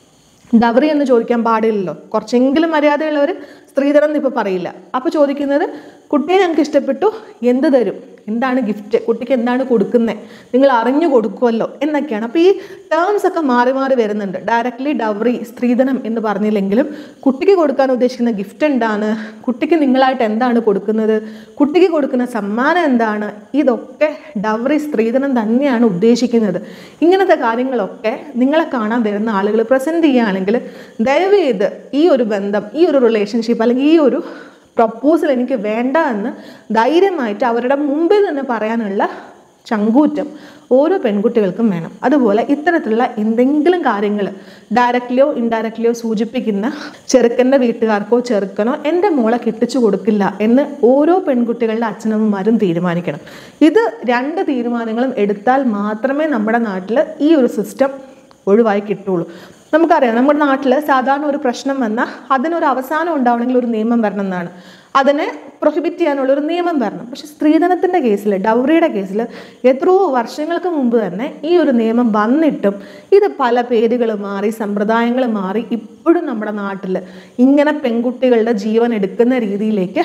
Speaker 1: ഡവറി എന്ന് ചോദിക്കാൻ പാടില്ലല്ലോ കുറച്ചെങ്കിലും മര്യാദയുള്ളവർ സ്ത്രീധനം എന്ന് ഇപ്പോൾ പറയില്ല അപ്പോൾ ചോദിക്കുന്നത് കുട്ടിയെ ഞങ്ങൾക്ക് ഇഷ്ടപ്പെട്ടു എന്ത് തരും എന്താണ് ഗിഫ്റ്റ് കുട്ടിക്ക് എന്താണ് കൊടുക്കുന്നത് നിങ്ങൾ അറിഞ്ഞു കൊടുക്കുമല്ലോ എന്നൊക്കെയാണ് അപ്പോൾ ഈ ടേംസ് ഒക്കെ മാറി മാറി വരുന്നുണ്ട് ഡയറക്റ്റ്ലി ഡവറി സ്ത്രീധനം എന്ന് പറഞ്ഞില്ലെങ്കിലും കുട്ടിക്ക് കൊടുക്കാൻ ഉദ്ദേശിക്കുന്ന ഗിഫ്റ്റ് എന്താണ് കുട്ടിക്ക് നിങ്ങളായിട്ട് എന്താണ് കൊടുക്കുന്നത് കുട്ടിക്ക് കൊടുക്കുന്ന സമ്മാനം എന്താണ് ഇതൊക്കെ ഡവറി സ്ത്രീധനം തന്നെയാണ് ഉദ്ദേശിക്കുന്നത് ഇങ്ങനത്തെ കാര്യങ്ങളൊക്കെ നിങ്ങളെ കാണാൻ വരുന്ന ആളുകൾ പ്രസൻറ്റ് ചെയ്യുകയാണെങ്കിൽ ദയവ് ചെയ്ത് ഈ ഒരു ബന്ധം ഈ ഒരു റിലേഷൻഷിപ്പ് അല്ലെങ്കിൽ ഈ ഒരു പ്രപ്പോസൽ എനിക്ക് വേണ്ട എന്ന് ധൈര്യമായിട്ട് അവരുടെ മുമ്പിൽ തന്നെ പറയാനുള്ള ചങ്കൂറ്റം ഓരോ പെൺകുട്ടികൾക്കും വേണം അതുപോലെ ഇത്തരത്തിലുള്ള എന്തെങ്കിലും കാര്യങ്ങൾ ഡയറക്റ്റ്ലിയോ ഇൻഡയറക്റ്റ്ലിയോ സൂചിപ്പിക്കുന്ന ചെറുക്കൻ്റെ വീട്ടുകാർക്കോ ചെറുക്കനോ എൻ്റെ മോളെ കെട്ടിച്ചു കൊടുക്കില്ല എന്ന് ഓരോ പെൺകുട്ടികളുടെ അച്ഛനമ്മമാരും തീരുമാനിക്കണം ഇത് രണ്ട് തീരുമാനങ്ങളും എടുത്താൽ മാത്രമേ നമ്മുടെ നാട്ടിൽ ഈ ഒരു സിസ്റ്റം ഒഴിവായി കിട്ടുള്ളൂ നമുക്കറിയാം നമ്മുടെ നാട്ടിൽ സാധാരണ ഒരു പ്രശ്നം വന്നാൽ അതിനൊരു അവസാനം ഉണ്ടാവണമെങ്കിൽ ഒരു നിയമം വരണം എന്നാണ് അതിനെ പ്രൊഹിബിറ്റ് ചെയ്യാനുള്ള ഒരു നിയമം വരണം പക്ഷെ സ്ത്രീധനത്തിൻ്റെ കേസിൽ ഡൗറിയുടെ കേസിൽ എത്രയോ വർഷങ്ങൾക്ക് മുമ്പ് തന്നെ ഈ ഒരു നിയമം വന്നിട്ടും ഇത് പല പേരുകൾ മാറി സമ്പ്രദായങ്ങൾ മാറി ഇപ്പോഴും നമ്മുടെ നാട്ടിൽ ഇങ്ങനെ പെൺകുട്ടികളുടെ ജീവൻ എടുക്കുന്ന രീതിയിലേക്ക്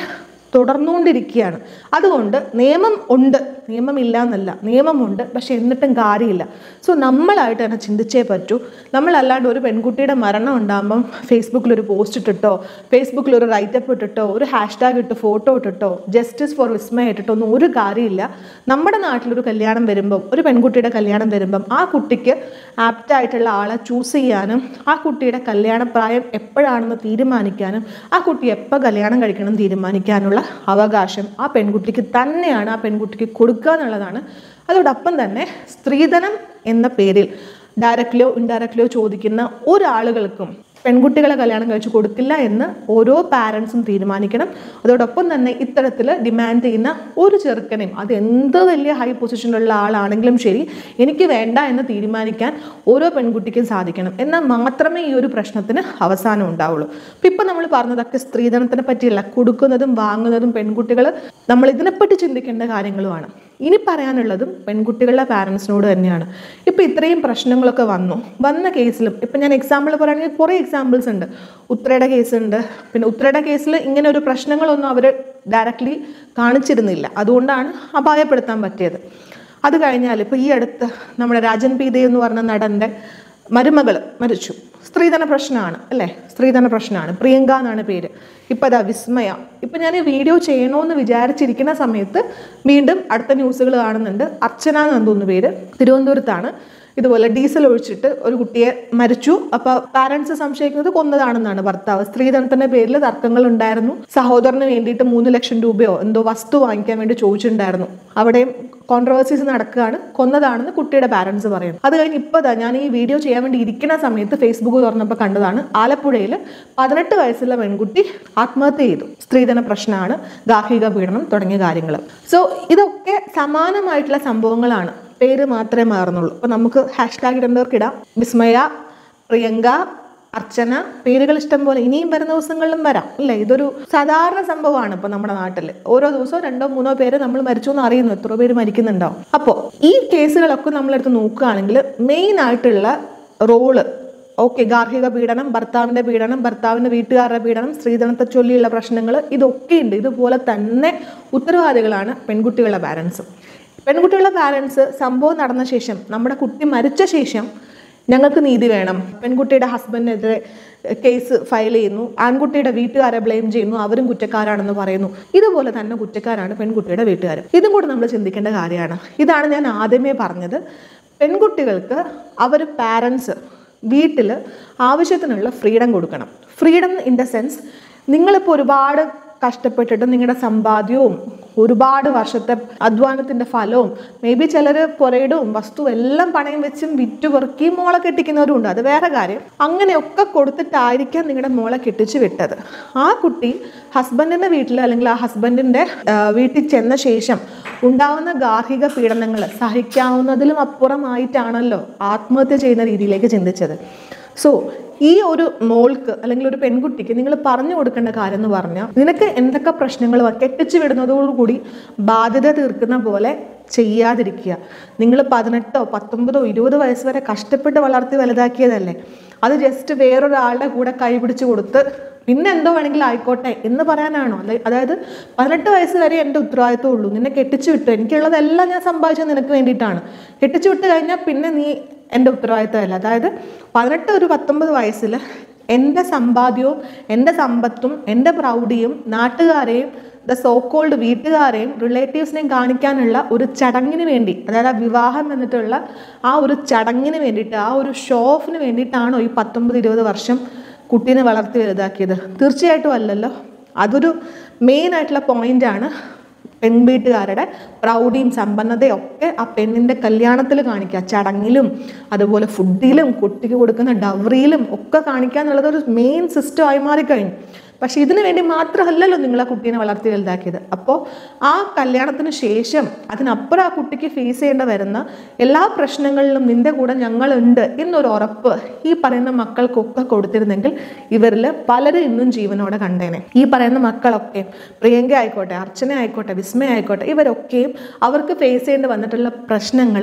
Speaker 1: തുടർന്നുകൊണ്ടിരിക്കുകയാണ് അതുകൊണ്ട് നിയമം ഉണ്ട് നിയമമില്ല എന്നല്ല നിയമമുണ്ട് പക്ഷെ എന്നിട്ടും കാര്യമില്ല സോ നമ്മളായിട്ട് തന്നെ ചിന്തിച്ചേ പറ്റൂ നമ്മളല്ലാണ്ട് ഒരു പെൺകുട്ടിയുടെ മരണം ഉണ്ടാകുമ്പം ഫേസ്ബുക്കിൽ ഒരു പോസ്റ്റ് ഇട്ടിട്ടോ ഫേസ്ബുക്കിൽ ഒരു റൈറ്റപ്പ് ഇട്ടിട്ടോ ഒരു ഹാഷ്ടാഗ് ഇട്ട് ഫോട്ടോ ഇട്ടിട്ടോ ജസ്റ്റിസ് ഫോർ വിസ്മയ ഇട്ടിട്ടോ ഒന്നും ഒരു കാര്യമില്ല നമ്മുടെ നാട്ടിലൊരു കല്യാണം വരുമ്പം ഒരു പെൺകുട്ടിയുടെ കല്യാണം വരുമ്പം ആ കുട്ടിക്ക് ആപ്റ്റായിട്ടുള്ള ആളെ ചൂസ് ചെയ്യാനും ആ കുട്ടിയുടെ കല്യാണപ്രായം എപ്പോഴാണെന്ന് തീരുമാനിക്കാനും ആ കുട്ടി എപ്പോൾ കല്യാണം കഴിക്കണം എന്ന് തീരുമാനിക്കാനുള്ള അവകാശം ആ പെൺകുട്ടിക്ക് തന്നെയാണ് ആ പെൺകുട്ടിക്ക് കൊടുക്കുക എന്നുള്ളതാണ് അതോടൊപ്പം തന്നെ സ്ത്രീധനം എന്ന പേരിൽ ഡയറക്റ്റ്ലിയോ ഇൻഡയറക്റ്റ്ലിയോ ചോദിക്കുന്ന ഒരാളുകൾക്കും പെൺകുട്ടികളെ കല്യാണം കഴിച്ചു കൊടുക്കില്ല എന്ന് ഓരോ പാരൻസും തീരുമാനിക്കണം അതോടൊപ്പം തന്നെ ഇത്തരത്തിൽ ഡിമാൻഡ് ചെയ്യുന്ന ഒരു ചെറുക്കനെയും അത് എന്ത് വലിയ ഹൈ പൊസിഷനിലുള്ള ആളാണെങ്കിലും ശരി എനിക്ക് വേണ്ട എന്ന് തീരുമാനിക്കാൻ ഓരോ പെൺകുട്ടിക്കും സാധിക്കണം എന്നാൽ മാത്രമേ ഈ ഒരു പ്രശ്നത്തിന് അവസാനം ഉണ്ടാവുള്ളൂ അപ്പം ഇപ്പം നമ്മൾ പറഞ്ഞതൊക്കെ സ്ത്രീധനത്തിനെ പറ്റിയല്ല കൊടുക്കുന്നതും വാങ്ങുന്നതും പെൺകുട്ടികൾ നമ്മൾ ഇതിനെപ്പറ്റി ചിന്തിക്കേണ്ട കാര്യങ്ങളുമാണ് ഇനി പറയാനുള്ളതും പെൺകുട്ടികളുടെ പാരൻസിനോട് തന്നെയാണ് ഇപ്പം ഇത്രയും പ്രശ്നങ്ങളൊക്കെ വന്നു വന്ന കേസിലും ഇപ്പം ഞാൻ എക്സാമ്പിൾ പറയുകയാണെങ്കിൽ കുറേ എക്സാമ്പിൾസ് ഉണ്ട് ഉത്രയുടെ കേസ് ഉണ്ട് പിന്നെ ഉത്രയുടെ കേസിൽ ഇങ്ങനെ ഒരു പ്രശ്നങ്ങളൊന്നും അവർ ഡയറക്റ്റ്ലി കാണിച്ചിരുന്നില്ല അതുകൊണ്ടാണ് അപായപ്പെടുത്താൻ പറ്റിയത് അത് കഴിഞ്ഞാൽ ഇപ്പോൾ ഈ അടുത്ത് നമ്മുടെ രാജൻ പീതെ എന്ന് പറഞ്ഞ നടൻ്റെ മരുമകൾ മരിച്ചു സ്ത്രീധന പ്രശ്നമാണ് അല്ലേ സ്ത്രീധന പ്രശ്നമാണ് പ്രിയങ്ക എന്നാണ് പേര് ഇപ്പം അതാ വിസ്മയ ഇപ്പം ഞാൻ ഈ വീഡിയോ ചെയ്യണമെന്ന് വിചാരിച്ചിരിക്കുന്ന സമയത്ത് വീണ്ടും അടുത്ത ന്യൂസുകൾ കാണുന്നുണ്ട് അർച്ചന എന്ന് തോന്നുന്നു പേര് തിരുവനന്തപുരത്താണ് ഇതുപോലെ ഡീസൽ ഒഴിച്ചിട്ട് ഒരു കുട്ടിയെ മരിച്ചു അപ്പോൾ പാരൻസ് സംശയിക്കുന്നത് കൊന്നതാണെന്നാണ് ഭർത്താവ് സ്ത്രീധനത്തിന്റെ പേരിൽ തർക്കങ്ങൾ ഉണ്ടായിരുന്നു സഹോദരന് വേണ്ടിയിട്ട് മൂന്ന് ലക്ഷം രൂപയോ എന്തോ വസ്തു വാങ്ങിക്കാൻ വേണ്ടി ചോദിച്ചിട്ടുണ്ടായിരുന്നു അവിടെയും കോൺട്രവേഴ്സീസ് നടക്കുകയാണ് കൊന്നതാണെന്ന് കുട്ടിയുടെ പാരൻസ് പറയുന്നു അത് കഴിഞ്ഞ് ഇപ്പോൾ ഞാൻ ഈ വീഡിയോ ചെയ്യാൻ വേണ്ടി ഇരിക്കുന്ന സമയത്ത് ഫേസ്ബുക്ക് തുറന്നപ്പോൾ കണ്ടതാണ് ആലപ്പുഴയിൽ പതിനെട്ട് വയസ്സുള്ള പെൺകുട്ടി ആത്മഹത്യ ചെയ്തു സ്ത്രീധന പ്രശ്നമാണ് ഗാർഹിക പീഡനം തുടങ്ങിയ കാര്യങ്ങൾ സോ ഇതൊക്കെ സമാനമായിട്ടുള്ള സംഭവങ്ങളാണ് പേര് മാത്രമേ മാറുന്നുള്ളൂ അപ്പോൾ നമുക്ക് ഹാഷ്ടാഗ് ഇടേണ്ടവർക്ക് ഇടാം വിസ്മയ പ്രിയങ്ക അർച്ചന പേരുകൾ ഇഷ്ടം പോലെ ഇനിയും വരുന്ന ദിവസങ്ങളിലും വരാം അല്ലേ ഇതൊരു സാധാരണ സംഭവമാണ് ഇപ്പോൾ നമ്മുടെ നാട്ടിൽ ഓരോ ദിവസവും രണ്ടോ മൂന്നോ പേര് നമ്മൾ മരിച്ചു എന്ന് അറിയുന്നു എത്ര പേര് മരിക്കുന്നുണ്ടാവും അപ്പോൾ ഈ കേസുകളൊക്കെ നമ്മളെടുത്ത് നോക്കുകയാണെങ്കിൽ മെയിൻ ആയിട്ടുള്ള റോള് ഓക്കെ ഗാർഹിക പീഡനം ഭർത്താവിൻ്റെ പീഡനം ഭർത്താവിൻ്റെ വീട്ടുകാരുടെ പീഡനം സ്ത്രീധനത്തെ ചൊല്ലിയുള്ള പ്രശ്നങ്ങൾ ഇതൊക്കെ ഉണ്ട് ഇതുപോലെ തന്നെ ഉത്തരവാദികളാണ് പെൺകുട്ടികളുടെ പാരൻസും പെൺകുട്ടികളുടെ പാരൻസ് സംഭവം നടന്ന ശേഷം നമ്മുടെ കുട്ടി മരിച്ച ശേഷം ഞങ്ങൾക്ക് നീതി വേണം പെൺകുട്ടിയുടെ ഹസ്ബൻഡിനെതിരെ കേസ് ഫയൽ ചെയ്യുന്നു ആൺകുട്ടിയുടെ വീട്ടുകാരെ ബ്ലെയിം ചെയ്യുന്നു അവരും കുറ്റക്കാരാണെന്ന് പറയുന്നു ഇതുപോലെ തന്നെ കുറ്റക്കാരാണ് പെൺകുട്ടിയുടെ വീട്ടുകാർ ഇതും കൂടെ നമ്മൾ ചിന്തിക്കേണ്ട കാര്യമാണ് ഇതാണ് ഞാൻ ആദ്യമേ പറഞ്ഞത് പെൺകുട്ടികൾക്ക് അവർ പാരൻസ് വീട്ടിൽ ആവശ്യത്തിനുള്ള ഫ്രീഡം കൊടുക്കണം ഫ്രീഡം ഇൻ ദ സെൻസ് നിങ്ങളിപ്പോൾ ഒരുപാട് കഷ്ടപ്പെട്ടിട്ട് നിങ്ങളുടെ സമ്പാദ്യവും ഒരുപാട് വർഷത്തെ അധ്വാനത്തിന്റെ ഫലവും മേ ബി ചിലർ പുരയിടവും വസ്തുവും എല്ലാം പണയം വെച്ചും വിറ്റുപെറുക്കിയും മോളെ കെട്ടിക്കുന്നവരും ഉണ്ട് അത് വേറെ കാര്യം അങ്ങനെയൊക്കെ കൊടുത്തിട്ടായിരിക്കാം നിങ്ങളുടെ മോളെ കെട്ടിച്ചു വിട്ടത് ആ കുട്ടി ഹസ്ബൻഡിന്റെ വീട്ടിൽ അല്ലെങ്കിൽ ആ ഹസ്ബൻഡിന്റെ വീട്ടിൽ ചെന്ന ശേഷം ഉണ്ടാവുന്ന ഗാർഹിക പീഡനങ്ങൾ സഹിക്കാവുന്നതിലും അപ്പുറമായിട്ടാണല്ലോ ആത്മഹത്യ ചെയ്യുന്ന രീതിയിലേക്ക് ചിന്തിച്ചത് സോ ഈ ഒരു മോൾക്ക് അല്ലെങ്കിൽ ഒരു പെൺകുട്ടിക്ക് നിങ്ങൾ പറഞ്ഞു കൊടുക്കേണ്ട കാര്യം എന്ന് പറഞ്ഞാൽ നിനക്ക് എന്തൊക്കെ പ്രശ്നങ്ങൾ വ- കെട്ടിച്ചു വിടുന്നതോടുകൂടി ബാധ്യത തീർക്കുന്ന പോലെ ചെയ്യാതിരിക്കുക നിങ്ങൾ പതിനെട്ടോ പത്തൊമ്പതോ ഇരുപത് വയസ്സ് വരെ കഷ്ടപ്പെട്ട് വളർത്തി വലുതാക്കിയതല്ലേ അത് ജസ്റ്റ് വേറൊരാളുടെ കൂടെ കൈപിടിച്ച് കൊടുത്ത് പിന്നെ എന്തോ വേണമെങ്കിലും ആയിക്കോട്ടെ എന്ന് പറയാനാണോ അല്ലെ അതായത് പതിനെട്ട് വയസ്സ് വരെ എൻ്റെ ഉത്തരവാദിത്വം ഉള്ളൂ നിന്നെ കെട്ടിച്ചു വിട്ടു എനിക്കുള്ളതെല്ലാം ഞാൻ സമ്പാദിച്ചത് നിനക്ക് വേണ്ടിയിട്ടാണ് കെട്ടിച്ചു വിട്ട് കഴിഞ്ഞാൽ പിന്നെ നീ എൻ്റെ ഉത്തരവാദിത്തമല്ല അതായത് പതിനെട്ട് ഒരു പത്തൊമ്പത് വയസ്സിൽ എൻ്റെ സമ്പാദ്യവും എൻ്റെ സമ്പത്തും എൻ്റെ പ്രൗഢിയും നാട്ടുകാരെയും ദ സോക്കോൾഡ് വീട്ടുകാരെയും റിലേറ്റീവ്സിനെയും കാണിക്കാനുള്ള ഒരു ചടങ്ങിന് വേണ്ടി അതായത് ആ വിവാഹം എന്നിട്ടുള്ള ആ ഒരു ചടങ്ങിന് വേണ്ടിയിട്ട് ആ ഒരു ഷോ ഓഫിന് വേണ്ടിയിട്ടാണോ ഈ പത്തൊമ്പത് ഇരുപത് വർഷം കുട്ടീനെ വളർത്തി വലുതാക്കിയത് തീർച്ചയായിട്ടും അല്ലല്ലോ അതൊരു മെയിൻ ആയിട്ടുള്ള പോയിന്റാണ് പെൺവീട്ടുകാരുടെ പ്രൗഢിയും സമ്പന്നതയും ഒക്കെ ആ പെണ്ണിൻ്റെ കല്യാണത്തിൽ കാണിക്കുക ചടങ്ങിലും അതുപോലെ ഫുഡിലും കുട്ടിക്ക് കൊടുക്കുന്ന ഡവറിയിലും ഒക്കെ കാണിക്കുക എന്നുള്ളത് ഒരു മെയിൻ സിസ്റ്റമായി മാറിക്കഴിഞ്ഞു പക്ഷെ ഇതിനു വേണ്ടി മാത്രമല്ലല്ലോ നിങ്ങൾ ആ കുട്ടീനെ വളർത്തി വലുതാക്കിയത് അപ്പോൾ ആ കല്യാണത്തിന് ശേഷം അതിനപ്പുറം ആ കുട്ടിക്ക് ഫേസ് ചെയ്യേണ്ട വരുന്ന എല്ലാ പ്രശ്നങ്ങളിലും നിന്റെ കൂടെ ഞങ്ങളുണ്ട് എന്നൊരു ഉറപ്പ് ഈ പറയുന്ന മക്കൾക്കൊക്കെ കൊടുത്തിരുന്നെങ്കിൽ ഇവരിൽ പലരും ഇന്നും ജീവനോടെ കണ്ടേനെ ഈ പറയുന്ന മക്കളൊക്കെ പ്രിയങ്ക ആയിക്കോട്ടെ അർച്ചന ആയിക്കോട്ടെ വിസ്മയ ആയിക്കോട്ടെ ഇവരൊക്കെയും അവർക്ക് ഫേസ് ചെയ്യേണ്ടി വന്നിട്ടുള്ള പ്രശ്നങ്ങൾ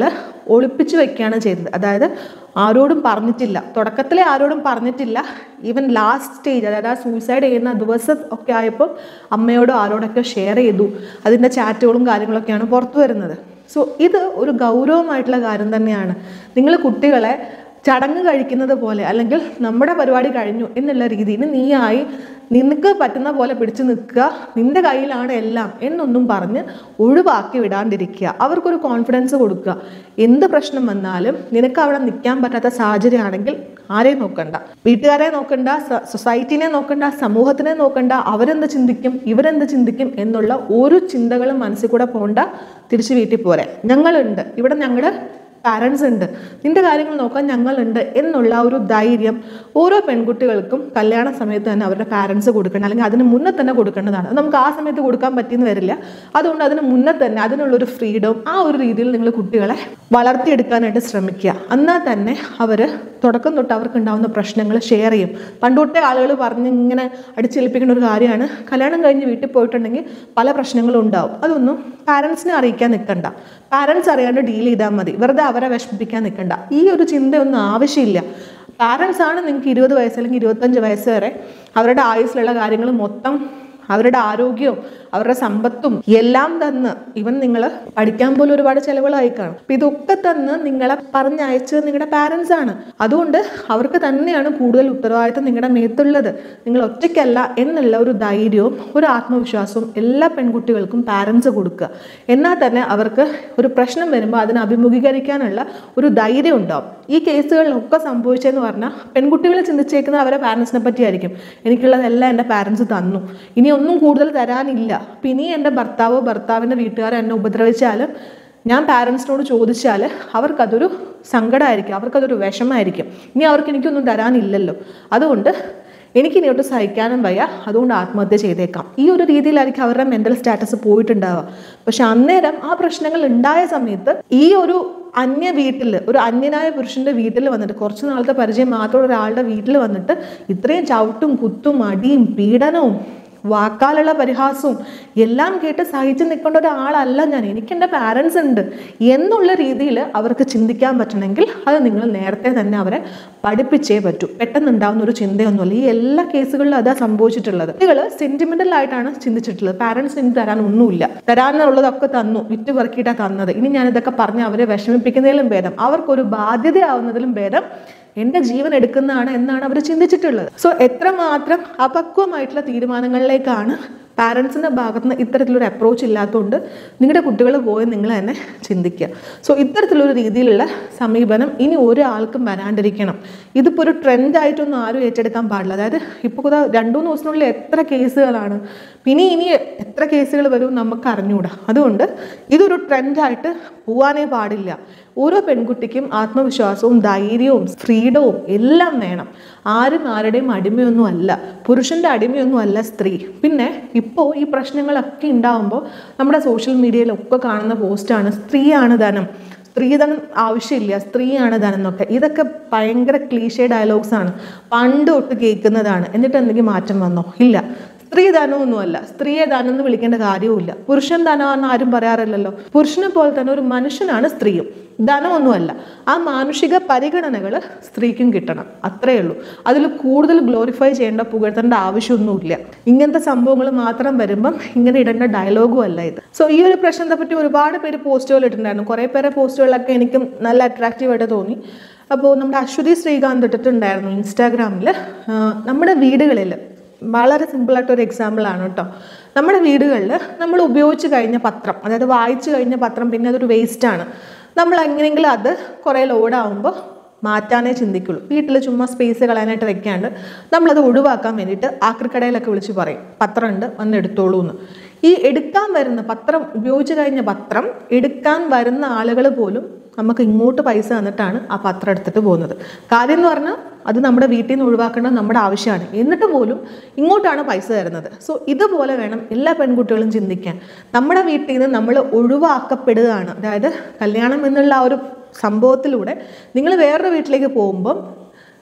Speaker 1: ഒളിപ്പിച്ചു വെക്കുകയാണ് ചെയ്തത് അതായത് ആരോടും പറഞ്ഞിട്ടില്ല തുടക്കത്തിലെ ആരോടും പറഞ്ഞിട്ടില്ല ഈവൻ ലാസ്റ്റ് സ്റ്റേജ് അതായത് ആ സൂയിസൈഡ് ചെയ്യുന്ന ദിവസം ഒക്കെ ആയപ്പോൾ അമ്മയോടോ ആരോടൊക്കെ ഷെയർ ചെയ്തു അതിൻ്റെ ചാറ്റുകളും കാര്യങ്ങളൊക്കെയാണ് പുറത്തു വരുന്നത് സോ ഇത് ഒരു ഗൗരവമായിട്ടുള്ള കാര്യം തന്നെയാണ് നിങ്ങൾ കുട്ടികളെ ചടങ്ങ് കഴിക്കുന്നത് പോലെ അല്ലെങ്കിൽ നമ്മുടെ പരിപാടി കഴിഞ്ഞു എന്നുള്ള രീതിയിൽ നീയായി നിനക്ക് പറ്റുന്ന പോലെ പിടിച്ചു നിൽക്കുക നിന്റെ കയ്യിലാണ് എല്ലാം എന്നൊന്നും പറഞ്ഞ് ഒഴിവാക്കി വിടാണ്ടിരിക്കുക അവർക്കൊരു കോൺഫിഡൻസ് കൊടുക്കുക എന്ത് പ്രശ്നം വന്നാലും നിനക്ക് അവിടെ നിൽക്കാൻ പറ്റാത്ത സാഹചര്യമാണെങ്കിൽ ആരെയും നോക്കണ്ട വീട്ടുകാരെ നോക്കണ്ട സ- സൊസൈറ്റിനെ നോക്കണ്ട സമൂഹത്തിനെ നോക്കണ്ട അവരെന്ത് ചിന്തിക്കും ഇവരെന്ത് ചിന്തിക്കും എന്നുള്ള ഒരു ചിന്തകളും മനസ്സിൽ കൂടെ പോണ്ട തിരിച്ച് വീട്ടിൽ പോരെ ഞങ്ങളുണ്ട് ഇവിടെ ഞങ്ങളുടെ പാരൻസ് ഉണ്ട് നിന്റെ കാര്യങ്ങൾ നോക്കാൻ ഞങ്ങളുണ്ട് എന്നുള്ള ആ ഒരു ധൈര്യം ഓരോ പെൺകുട്ടികൾക്കും കല്യാണ സമയത്ത് തന്നെ അവരുടെ പാരൻസ് കൊടുക്കണം അല്ലെങ്കിൽ അതിന് മുന്നേ തന്നെ കൊടുക്കേണ്ടതാണ് അത് നമുക്ക് ആ സമയത്ത് കൊടുക്കാൻ പറ്റിയെന്ന് വരില്ല അതുകൊണ്ട് അതിന് മുന്നേ തന്നെ അതിനുള്ളൊരു ഫ്രീഡം ആ ഒരു രീതിയിൽ നിങ്ങൾ കുട്ടികളെ വളർത്തിയെടുക്കാനായിട്ട് ശ്രമിക്കുക എന്നാൽ തന്നെ അവർ തുടക്കം തൊട്ട് അവർക്ക് ഉണ്ടാകുന്ന പ്രശ്നങ്ങൾ ഷെയർ ചെയ്യും പണ്ട് തൊട്ടേ ആളുകൾ പറഞ്ഞ് ഇങ്ങനെ അടിച്ചേൽപ്പിക്കുന്ന ഒരു കാര്യമാണ് കല്യാണം കഴിഞ്ഞ് വീട്ടിൽ പോയിട്ടുണ്ടെങ്കിൽ പല പ്രശ്നങ്ങളും ഉണ്ടാവും അതൊന്നും പാരൻസിനെ അറിയിക്കാൻ നിൽക്കണ്ട പാരൻസ് അറിയാണ്ട് ഡീൽ ചെയ്താൽ മതി വെറുതെ അവരെ വിഷമിപ്പിക്കാൻ നിൽക്കണ്ട ഈ ഒരു ചിന്തയൊന്നും ആവശ്യമില്ല പാരൻസ് ആണ് നിങ്ങൾക്ക് ഇരുപത് വയസ്സ് അല്ലെങ്കിൽ ഇരുപത്തഞ്ച് വയസ്സ് വരെ അവരുടെ ആയുസ്സിലുള്ള കാര്യങ്ങൾ മൊത്തം അവരുടെ ആരോഗ്യവും അവരുടെ സമ്പത്തും എല്ലാം തന്ന് ഇവൻ നിങ്ങൾ പഠിക്കാൻ പോലും ഒരുപാട് ചിലവുകളായി കാണും അപ്പം ഇതൊക്കെ തന്ന് നിങ്ങളെ പറഞ്ഞയച്ചത് നിങ്ങളുടെ പാരൻസ് ആണ് അതുകൊണ്ട് അവർക്ക് തന്നെയാണ് കൂടുതൽ ഉത്തരവാദിത്തം നിങ്ങളുടെ മേത്തുള്ളത് നിങ്ങൾ ഒറ്റയ്ക്കല്ല എന്നുള്ള ഒരു ധൈര്യവും ഒരു ആത്മവിശ്വാസവും എല്ലാ പെൺകുട്ടികൾക്കും പാരൻസ് കൊടുക്കുക എന്നാൽ തന്നെ അവർക്ക് ഒരു പ്രശ്നം വരുമ്പോൾ അതിനെ അഭിമുഖീകരിക്കാനുള്ള ഒരു ധൈര്യം ഉണ്ടാവും ഈ കേസുകളിലൊക്കെ സംഭവിച്ചതെന്ന് പറഞ്ഞാൽ പെൺകുട്ടികൾ ചിന്തിച്ചേക്കുന്നത് അവരെ പാരൻസിനെ പറ്റിയായിരിക്കും എനിക്കുള്ളതെല്ലാം എൻ്റെ പാരൻസ് തന്നു ഇനി ഒന്നും കൂടുതൽ തരാനില്ല അപ്പം ഇനി എൻ്റെ ഭർത്താവോ ഭർത്താവിൻ്റെ വീട്ടുകാരോ എന്നെ ഉപദ്രവിച്ചാലും ഞാൻ പാരൻസിനോട് ചോദിച്ചാൽ അവർക്കതൊരു സങ്കടമായിരിക്കും അവർക്കതൊരു വിഷമമായിരിക്കും ഇനി അവർക്ക് എനിക്കൊന്നും തരാനില്ലല്ലോ അതുകൊണ്ട് എനിക്കിനിയോട്ട് സഹിക്കാനും വയ്യ അതുകൊണ്ട് ആത്മഹത്യ ചെയ്തേക്കാം ഈ ഒരു രീതിയിലായിരിക്കും അവരുടെ മെൻ്റൽ സ്റ്റാറ്റസ് പോയിട്ടുണ്ടാവുക പക്ഷെ അന്നേരം ആ പ്രശ്നങ്ങൾ ഉണ്ടായ സമയത്ത് ഈ ഒരു അന്യ വീട്ടിൽ ഒരു അന്യനായ പുരുഷന്റെ വീട്ടിൽ വന്നിട്ട് കുറച്ച് നാളത്തെ പരിചയം മാത്രമുള്ള ഒരാളുടെ വീട്ടിൽ വന്നിട്ട് ഇത്രയും ചവിട്ടും കുത്തും അടിയും പീഡനവും വാക്കാലുള്ള പരിഹാസവും എല്ലാം കേട്ട് സഹിച്ച് നിൽക്കേണ്ട ഒരാളല്ല ഞാൻ എനിക്ക് എൻ്റെ പാരൻസ് ഉണ്ട് എന്നുള്ള രീതിയിൽ അവർക്ക് ചിന്തിക്കാൻ പറ്റണമെങ്കിൽ അത് നിങ്ങൾ നേരത്തെ തന്നെ അവരെ പഠിപ്പിച്ചേ പറ്റൂ പെട്ടെന്ന് ഉണ്ടാകുന്ന ഒരു ചിന്തയൊന്നുമല്ല ഈ എല്ലാ കേസുകളിലും അതാ സംഭവിച്ചിട്ടുള്ളത് കുട്ടികൾ സെന്റിമെന്റൽ ആയിട്ടാണ് ചിന്തിച്ചിട്ടുള്ളത് പാരൻസ് എനിക്ക് തരാൻ ഒന്നുമില്ല തരാനുള്ളതൊക്കെ തന്നു വിറ്റ് പെറുക്കിയിട്ടാണ് തന്നത് ഇനി ഞാൻ ഇതൊക്കെ പറഞ്ഞ് അവരെ വിഷമിപ്പിക്കുന്നതിലും ഭേദം അവർക്കൊരു ബാധ്യതയാവുന്നതിലും ഭേദം എൻ്റെ ജീവൻ എടുക്കുന്നതാണ് എന്നാണ് അവർ ചിന്തിച്ചിട്ടുള്ളത് സോ എത്രമാത്രം അപക്വമായിട്ടുള്ള തീരുമാനങ്ങളിലേക്കാണ് പാരൻസിൻ്റെ ഭാഗത്ത് നിന്ന് ഇത്തരത്തിലൊരു അപ്രോച്ച് ഇല്ലാത്തതുകൊണ്ട് നിങ്ങളുടെ കുട്ടികൾ പോയി നിങ്ങൾ തന്നെ ചിന്തിക്കുക സോ ഇത്തരത്തിലൊരു രീതിയിലുള്ള സമീപനം ഇനി ഒരാൾക്കും വരാണ്ടിരിക്കണം ഇതിപ്പോൾ ഒരു ട്രെൻഡായിട്ടൊന്നും ആരും ഏറ്റെടുക്കാൻ പാടില്ല അതായത് ഇപ്പോൾ ഇതാ രണ്ടു മൂന്ന് ദിവസത്തിനുള്ളിൽ എത്ര കേസുകളാണ് പിന്നെ ഇനി എത്ര കേസുകൾ വരും നമുക്ക് അറിഞ്ഞുകൂടാ അതുകൊണ്ട് ഇതൊരു ട്രെൻഡായിട്ട് പോവാനേ പാടില്ല ഓരോ പെൺകുട്ടിക്കും ആത്മവിശ്വാസവും ധൈര്യവും ഫ്രീഡവും എല്ലാം വേണം ആരും ആരുടെയും അടിമയൊന്നും അല്ല പുരുഷൻ്റെ അടിമയൊന്നും അല്ല സ്ത്രീ പിന്നെ ഇപ്പോൾ ഈ പ്രശ്നങ്ങളൊക്കെ ഉണ്ടാകുമ്പോൾ നമ്മുടെ സോഷ്യൽ മീഡിയയിലൊക്കെ കാണുന്ന പോസ്റ്റാണ് സ്ത്രീയാണ് ധനം സ്ത്രീധനം ആവശ്യമില്ല സ്ത്രീയാണ് ധനം എന്നൊക്കെ ഇതൊക്കെ ഭയങ്കര ക്ലീഷേ ഡയലോഗ്സ് ആണ് പണ്ട് തൊട്ട് കേൾക്കുന്നതാണ് എന്നിട്ട് എന്തെങ്കിലും മാറ്റം വന്നോ ഇല്ല സ്ത്രീ ധനമൊന്നുമല്ല സ്ത്രീയെ ധനം എന്ന് വിളിക്കേണ്ട കാര്യവുമില്ല പുരുഷൻ ധനമാണെന്ന് ആരും പറയാറില്ലല്ലോ പുരുഷനെ പോലെ തന്നെ ഒരു മനുഷ്യനാണ് സ്ത്രീയും ധനമൊന്നുമല്ല ആ മാനുഷിക പരിഗണനകൾ സ്ത്രീക്കും കിട്ടണം അത്രയേ ഉള്ളൂ അതിൽ കൂടുതൽ ഗ്ലോറിഫൈ ചെയ്യേണ്ട പുകഴ്ത്തേണ്ട ആവശ്യമൊന്നുമില്ല ഇങ്ങനത്തെ സംഭവങ്ങൾ മാത്രം വരുമ്പം ഇങ്ങനെ ഇടേണ്ട ഡയലോഗും അല്ല ഇത് സോ ഈ ഒരു പ്രശ്നത്തെ പറ്റി ഒരുപാട് പേര് പോസ്റ്റുകൾ ഇട്ടിട്ടുണ്ടായിരുന്നു കുറേ പേരെ പോസ്റ്റുകളൊക്കെ എനിക്കും നല്ല അട്രാക്റ്റീവായിട്ട് തോന്നി അപ്പോൾ നമ്മുടെ അശ്വതി ശ്രീകാന്ത് ഇട്ടിട്ടുണ്ടായിരുന്നു ഇൻസ്റ്റാഗ്രാമിൽ നമ്മുടെ വീടുകളിൽ വളരെ സിമ്പിളായിട്ട് ഒരു എക്സാമ്പിൾ ആണ് കേട്ടോ നമ്മുടെ വീടുകളിൽ നമ്മൾ ഉപയോഗിച്ച് കഴിഞ്ഞ പത്രം അതായത് വായിച്ചു കഴിഞ്ഞ പത്രം പിന്നെ അതൊരു വേസ്റ്റാണ് നമ്മൾ എങ്ങനെയെങ്കിലും അത് കുറേ ലോഡാവുമ്പോൾ മാറ്റാനേ ചിന്തിക്കുള്ളൂ വീട്ടിൽ ചുമ്മാ സ്പേസ് കളയാനായിട്ട് വെക്കാണ്ട് നമ്മളത് ഒഴിവാക്കാൻ വേണ്ടിയിട്ട് ആക്രിക്കടയിലൊക്കെ വിളിച്ച് പറയും പത്രമുണ്ട് വന്ന് എടുത്തോളൂ എന്ന് ഈ എടുക്കാൻ വരുന്ന പത്രം ഉപയോഗിച്ച് കഴിഞ്ഞ പത്രം എടുക്കാൻ വരുന്ന ആളുകൾ പോലും നമുക്ക് ഇങ്ങോട്ട് പൈസ തന്നിട്ടാണ് ആ പത്രം എടുത്തിട്ട് പോകുന്നത് കാര്യം എന്ന് പറഞ്ഞാൽ അത് നമ്മുടെ വീട്ടിൽ നിന്ന് ഒഴിവാക്കേണ്ടത് നമ്മുടെ ആവശ്യമാണ് എന്നിട്ട് പോലും ഇങ്ങോട്ടാണ് പൈസ തരുന്നത് സോ ഇതുപോലെ വേണം എല്ലാ പെൺകുട്ടികളും ചിന്തിക്കാൻ നമ്മുടെ വീട്ടിൽ നിന്ന് നമ്മൾ ഒഴിവാക്കപ്പെടുകയാണ് അതായത് കല്യാണം എന്നുള്ള ആ ഒരു സംഭവത്തിലൂടെ നിങ്ങൾ വേറൊരു വീട്ടിലേക്ക് പോകുമ്പം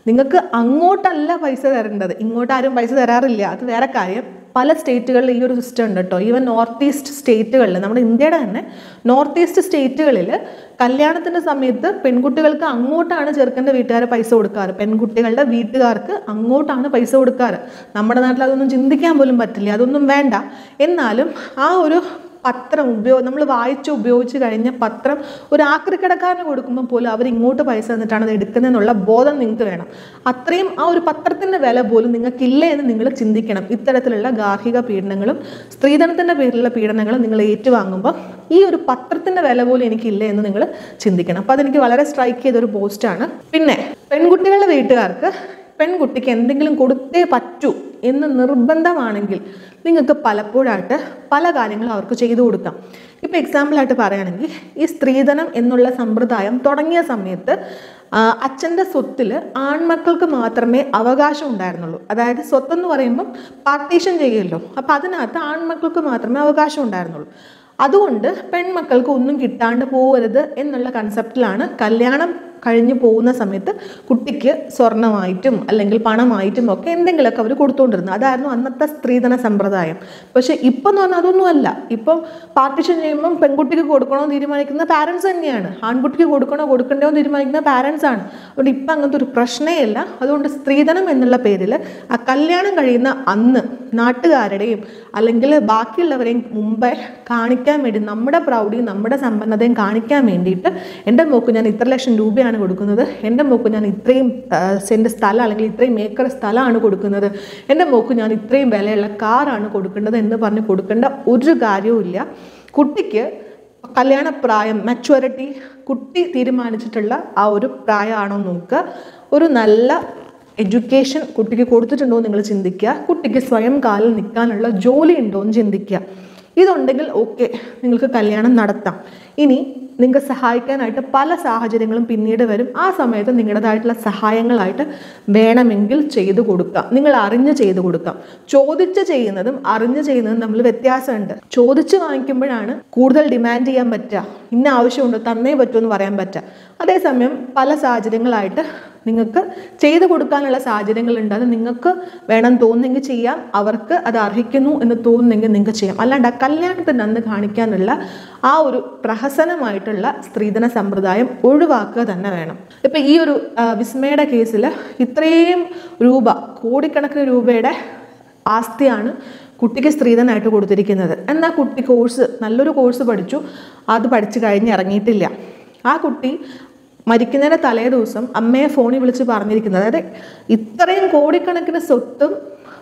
Speaker 1: നിങ്ങൾക്ക് അങ്ങോട്ടല്ല പൈസ തരേണ്ടത് ഇങ്ങോട്ട് ആരും പൈസ തരാറില്ല അത് വേറെ കാര്യം പല സ്റ്റേറ്റുകളിൽ ഈ ഒരു സിസ്റ്റം ഉണ്ട് കേട്ടോ ഈവൻ നോർത്ത് ഈസ്റ്റ് സ്റ്റേറ്റുകളിൽ നമ്മുടെ ഇന്ത്യയുടെ തന്നെ നോർത്ത് ഈസ്റ്റ് സ്റ്റേറ്റുകളിൽ കല്യാണത്തിൻ്റെ സമയത്ത് പെൺകുട്ടികൾക്ക് അങ്ങോട്ടാണ് ചെറുക്കൻ്റെ വീട്ടുകാർ പൈസ കൊടുക്കാറ് പെൺകുട്ടികളുടെ വീട്ടുകാർക്ക് അങ്ങോട്ടാണ് പൈസ കൊടുക്കാറ് നമ്മുടെ നാട്ടിൽ അതൊന്നും ചിന്തിക്കാൻ പോലും പറ്റില്ല അതൊന്നും വേണ്ട എന്നാലും ആ ഒരു പത്രം ഉപയോഗ നമ്മൾ വായിച്ച് ഉപയോഗിച്ച് കഴിഞ്ഞ പത്രം ഒരു ആക്രിക്കടക്കാരന് കൊടുക്കുമ്പോൾ പോലും അവർ ഇങ്ങോട്ട് പൈസ തന്നിട്ടാണ് അത് എടുക്കുന്നതെന്നുള്ള ബോധം നിങ്ങൾക്ക് വേണം അത്രയും ആ ഒരു പത്രത്തിൻ്റെ വില പോലും നിങ്ങൾക്കില്ല എന്ന് നിങ്ങൾ ചിന്തിക്കണം ഇത്തരത്തിലുള്ള ഗാർഹിക പീഡനങ്ങളും സ്ത്രീധനത്തിൻ്റെ പേരിലുള്ള പീഡനങ്ങളും നിങ്ങൾ ഏറ്റുവാങ്ങുമ്പോൾ ഈ ഒരു പത്രത്തിൻ്റെ വില പോലും എനിക്കില്ല എന്ന് നിങ്ങൾ ചിന്തിക്കണം അപ്പോൾ അതെനിക്ക് വളരെ സ്ട്രൈക്ക് ചെയ്തൊരു പോസ്റ്റാണ് പിന്നെ പെൺകുട്ടികളുടെ വീട്ടുകാർക്ക് പെൺകുട്ടിക്ക് എന്തെങ്കിലും കൊടുത്തേ പറ്റൂ എന്ന് നിർബന്ധമാണെങ്കിൽ നിങ്ങൾക്ക് പലപ്പോഴായിട്ട് പല കാര്യങ്ങളും അവർക്ക് ചെയ്തു കൊടുക്കാം ഇപ്പോൾ എക്സാമ്പിളായിട്ട് പറയുകയാണെങ്കിൽ ഈ സ്ത്രീധനം എന്നുള്ള സമ്പ്രദായം തുടങ്ങിയ സമയത്ത് അച്ഛൻ്റെ സ്വത്തിൽ ആൺമക്കൾക്ക് മാത്രമേ അവകാശം ഉണ്ടായിരുന്നുള്ളൂ അതായത് സ്വത്തെന്ന് പറയുമ്പം പാർട്ടീഷൻ ചെയ്യുമല്ലോ അപ്പോൾ അതിനകത്ത് ആൺമക്കൾക്ക് മാത്രമേ അവകാശം ഉണ്ടായിരുന്നുള്ളൂ അതുകൊണ്ട് പെൺമക്കൾക്ക് ഒന്നും കിട്ടാണ്ട് പോകരുത് എന്നുള്ള കൺസെപ്റ്റിലാണ് കല്യാണം കഴിഞ്ഞു പോകുന്ന സമയത്ത് കുട്ടിക്ക് സ്വർണമായിട്ടും അല്ലെങ്കിൽ പണമായിട്ടും ഒക്കെ എന്തെങ്കിലുമൊക്കെ അവർ കൊടുത്തുകൊണ്ടിരുന്നത് അതായിരുന്നു അന്നത്തെ സ്ത്രീധന സമ്പ്രദായം പക്ഷേ ഇപ്പം എന്ന് പറഞ്ഞാൽ അതൊന്നുമല്ല ഇപ്പം പാർട്ടിഷൻ ചെയ്യുമ്പം പെൺകുട്ടിക്ക് കൊടുക്കണോ എന്ന് തീരുമാനിക്കുന്ന പാരൻസ് തന്നെയാണ് ആൺകുട്ടിക്ക് കൊടുക്കണോ കൊടുക്കണ്ടോ എന്ന് തീരുമാനിക്കുന്ന പാരൻസ് ആണ് അതുകൊണ്ട് ഇപ്പം അങ്ങനത്തെ ഒരു പ്രശ്നമേ ഇല്ല അതുകൊണ്ട് സ്ത്രീധനം എന്നുള്ള പേരിൽ ആ കല്യാണം കഴിയുന്ന അന്ന് നാട്ടുകാരുടെയും അല്ലെങ്കിൽ ബാക്കിയുള്ളവരെയും മുമ്പേ കാണിക്കാൻ വേണ്ടി നമ്മുടെ പ്രൗഢിയും നമ്മുടെ സമ്പന്നതയും കാണിക്കാൻ വേണ്ടിയിട്ട് എൻ്റെ മോക്ക് ഞാൻ ഇത്ര ലക്ഷം രൂപയാണ് കൊടുക്കുന്നത് എൻ്റെ മോക്ക് ഞാൻ ഇത്രയും സെൻറ്റ് സ്ഥലം അല്ലെങ്കിൽ ഇത്രയും ഏക്കർ സ്ഥലമാണ് കൊടുക്കുന്നത് എൻ്റെ മോക്ക് ഞാൻ ഇത്രയും വിലയുള്ള കാറാണ് കൊടുക്കേണ്ടത് എന്ന് പറഞ്ഞ് കൊടുക്കേണ്ട ഒരു കാര്യവുമില്ല കുട്ടിക്ക് കല്യാണപ്രായം മെച്യൂരിറ്റി കുട്ടി തീരുമാനിച്ചിട്ടുള്ള ആ ഒരു പ്രായമാണോ നോക്കുക ഒരു നല്ല എഡ്യൂക്കേഷൻ കുട്ടിക്ക് കൊടുത്തിട്ടുണ്ടോ എന്ന് നിങ്ങൾ ചിന്തിക്കുക കുട്ടിക്ക് സ്വയം കാലിൽ നിൽക്കാനുള്ള ജോലി ഉണ്ടോ എന്ന് ചിന്തിക്കുക ഇതുണ്ടെങ്കിൽ ഓക്കെ നിങ്ങൾക്ക് കല്യാണം നടത്താം ഇനി നിങ്ങൾക്ക് സഹായിക്കാനായിട്ട് പല സാഹചര്യങ്ങളും പിന്നീട് വരും ആ സമയത്ത് നിങ്ങളുടേതായിട്ടുള്ള സഹായങ്ങളായിട്ട് വേണമെങ്കിൽ ചെയ്തു കൊടുക്കാം നിങ്ങൾ അറിഞ്ഞ് ചെയ്തു കൊടുക്കാം ചോദിച്ച് ചെയ്യുന്നതും അറിഞ്ഞ് ചെയ്യുന്നതും തമ്മിൽ വ്യത്യാസമുണ്ട് ചോദിച്ച് വാങ്ങിക്കുമ്പോഴാണ് കൂടുതൽ ഡിമാൻഡ് ചെയ്യാൻ പറ്റുക ഇന്ന ആവശ്യമുണ്ടോ തന്നേ പറ്റുമെന്ന് പറയാൻ പറ്റുക അതേസമയം പല സാഹചര്യങ്ങളായിട്ട് നിങ്ങൾക്ക് ചെയ്തു കൊടുക്കാനുള്ള സാഹചര്യങ്ങളുണ്ട് അത് നിങ്ങൾക്ക് വേണം തോന്നുന്നെങ്കിൽ ചെയ്യാം അവർക്ക് അത് അർഹിക്കുന്നു എന്ന് തോന്നുന്നെങ്കിൽ നിങ്ങൾക്ക് ചെയ്യാം അല്ലാണ്ട് ആ കല്യാണത്തിൻ്റെ അന്ന് കാണിക്കാനുള്ള ആ ഒരു പ്രഹസനമായിട്ടുള്ള സ്ത്രീധന സമ്പ്രദായം ഒഴിവാക്കുക തന്നെ വേണം ഇപ്പം ഈ ഒരു ആ, വിസ്മയുടെ കേസിൽ ഇത്രയും രൂപ കോടിക്കണക്കിന് രൂപയുടെ ആസ്തിയാണ് കുട്ടിക്ക് സ്ത്രീധനായിട്ട് കൊടുത്തിരിക്കുന്നത് എന്നാൽ കുട്ടി കോഴ്സ് നല്ലൊരു കോഴ്സ് പഠിച്ചു അത് പഠിച്ചു കഴിഞ്ഞ് ഇറങ്ങിയിട്ടില്ല ആ കുട്ടി മരിക്കുന്നതിൻ്റെ തലേ ദിവസം അമ്മയെ ഫോണിൽ വിളിച്ച് പറഞ്ഞിരിക്കുന്നത് അതായത് ഇത്രയും കോടിക്കണക്കിന് സ്വത്തും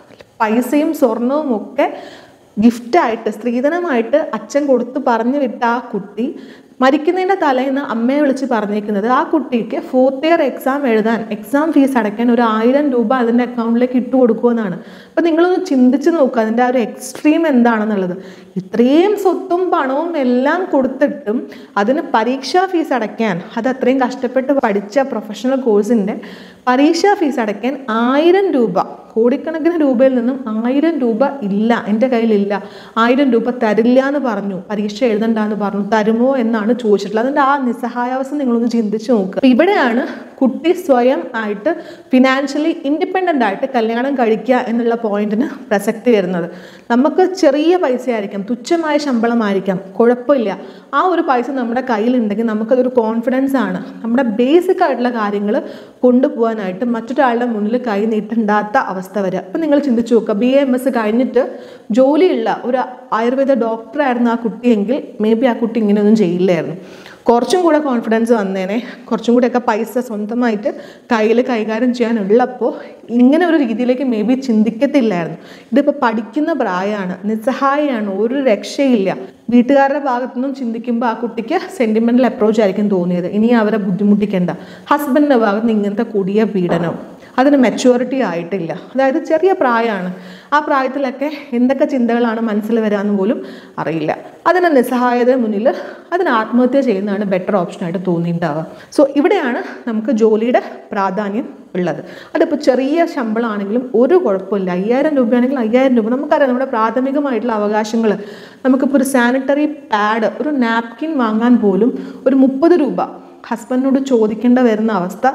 Speaker 1: പൈസയും സ്വർണവും ഒക്കെ ഗിഫ്റ്റായിട്ട് സ്ത്രീധനമായിട്ട് അച്ഛൻ കൊടുത്ത് പറഞ്ഞു വിട്ട ആ കുട്ടി മരിക്കുന്നതിൻ്റെ തലേന്ന് അമ്മയെ വിളിച്ച് പറഞ്ഞേക്കുന്നത് ആ കുട്ടിക്ക് ഫോർത്ത് ഇയർ എക്സാം എഴുതാൻ എക്സാം ഫീസ് അടയ്ക്കാൻ ഒരു ആയിരം രൂപ അതിൻ്റെ അക്കൗണ്ടിലേക്ക് ഇട്ട് കൊടുക്കുമെന്നാണ് അപ്പം നിങ്ങളൊന്ന് ചിന്തിച്ച് നോക്കുക അതിൻ്റെ ആ ഒരു എക്സ്ട്രീം എന്താണെന്നുള്ളത് ഇത്രയും സ്വത്തും പണവും എല്ലാം കൊടുത്തിട്ടും അതിന് പരീക്ഷാ ഫീസ് അടയ്ക്കാൻ അത് അത്രയും കഷ്ടപ്പെട്ട് പഠിച്ച പ്രൊഫഷണൽ കോഴ്സിൻ്റെ പരീക്ഷാ ഫീസ് അടയ്ക്കാൻ ആയിരം രൂപ കോടിക്കണക്കിന് രൂപയിൽ നിന്നും ആയിരം രൂപ ഇല്ല എൻ്റെ കയ്യിലില്ല ആയിരം രൂപ തരില്ല എന്ന് പറഞ്ഞു പരീക്ഷ എഴുതണ്ട എന്ന് പറഞ്ഞു തരുമോ എന്നാണ് ചോദിച്ചിട്ടുള്ളത് അതിൻ്റെ ആ നിസ്സഹായാവസ്ഥ നിങ്ങളൊന്ന് ചിന്തിച്ച് നോക്കുക അപ്പൊ ഇവിടെയാണ് കുട്ടി സ്വയം ആയിട്ട് ഫിനാൻഷ്യലി ഇൻഡിപെൻഡൻ്റ് ആയിട്ട് കല്യാണം കഴിക്കുക എന്നുള്ള പോയിന്റിന് പ്രസക്തി വരുന്നത് നമുക്ക് ചെറിയ പൈസ ആയിരിക്കാം തുച്ഛമായ ശമ്പളമായിരിക്കാം കുഴപ്പമില്ല ആ ഒരു പൈസ നമ്മുടെ കയ്യിലുണ്ടെങ്കിൽ നമുക്കതൊരു കോൺഫിഡൻസ് ആണ് നമ്മുടെ ബേസിക് ആയിട്ടുള്ള കാര്യങ്ങൾ കൊണ്ടുപോകാനായിട്ട് മറ്റൊരാളുടെ മുന്നിൽ കൈ നീട്ടണ്ടാത്ത അവസ്ഥ വരിക അപ്പം നിങ്ങൾ ചിന്തിച്ചു നോക്കുക ബി എം എസ് കഴിഞ്ഞിട്ട് ജോലിയുള്ള ഒരു ആയുർവേദ ഡോക്ടറായിരുന്നു ആ കുട്ടിയെങ്കിൽ മേ ബി ആ കുട്ടി ഇങ്ങനെയൊന്നും ചെയ്യില്ലായിരുന്നു കുറച്ചും കൂടെ കോൺഫിഡൻസ് വന്നേനെ കുറച്ചും കൂടെയൊക്കെ പൈസ സ്വന്തമായിട്ട് കയ്യിൽ കൈകാര്യം ചെയ്യാനുള്ളപ്പോൾ ഇങ്ങനെ ഒരു രീതിയിലേക്ക് മേ ബി ചിന്തിക്കത്തില്ലായിരുന്നു ഇതിപ്പോൾ പഠിക്കുന്ന പ്രായമാണ് നിസ്സഹായമാണ് ഒരു രക്ഷയില്ല വീട്ടുകാരുടെ ഭാഗത്തു നിന്നും ചിന്തിക്കുമ്പോൾ ആ കുട്ടിക്ക് സെൻറ്റിമെൻ്റൽ അപ്രോച്ച് ആയിരിക്കും തോന്നിയത് ഇനി അവരെ ബുദ്ധിമുട്ടിക്കേണ്ട ഹസ്ബൻഡിൻ്റെ ഭാഗത്ത് നിന്ന് ഇങ്ങനത്തെ കൊടിയ പീഡനം അതിന് മെച്യൂരിറ്റി ആയിട്ടില്ല അതായത് ചെറിയ പ്രായമാണ് ആ പ്രായത്തിലൊക്കെ എന്തൊക്കെ ചിന്തകളാണ് മനസ്സിൽ വരാമെന്ന് പോലും അറിയില്ല അതിന് നിസ്സഹായത മുന്നിൽ അതിന് ആത്മഹത്യ ചെയ്യുന്നതാണ് ബെറ്റർ ഓപ്ഷനായിട്ട് തോന്നിയിട്ടുണ്ടാവുക സോ ഇവിടെയാണ് നമുക്ക് ജോലിയുടെ പ്രാധാന്യം ഉള്ളത് അതിപ്പോൾ ചെറിയ ശമ്പളമാണെങ്കിലും ഒരു കുഴപ്പമില്ല അയ്യായിരം രൂപയാണെങ്കിൽ അയ്യായിരം രൂപ നമുക്കറിയാം നമ്മുടെ പ്രാഥമികമായിട്ടുള്ള അവകാശങ്ങൾ നമുക്കിപ്പോൾ ഒരു സാനിറ്ററി പാഡ് ഒരു നാപ്കിൻ വാങ്ങാൻ പോലും ഒരു മുപ്പത് രൂപ ഹസ്ബൻഡിനോട് ചോദിക്കേണ്ട വരുന്ന അവസ്ഥ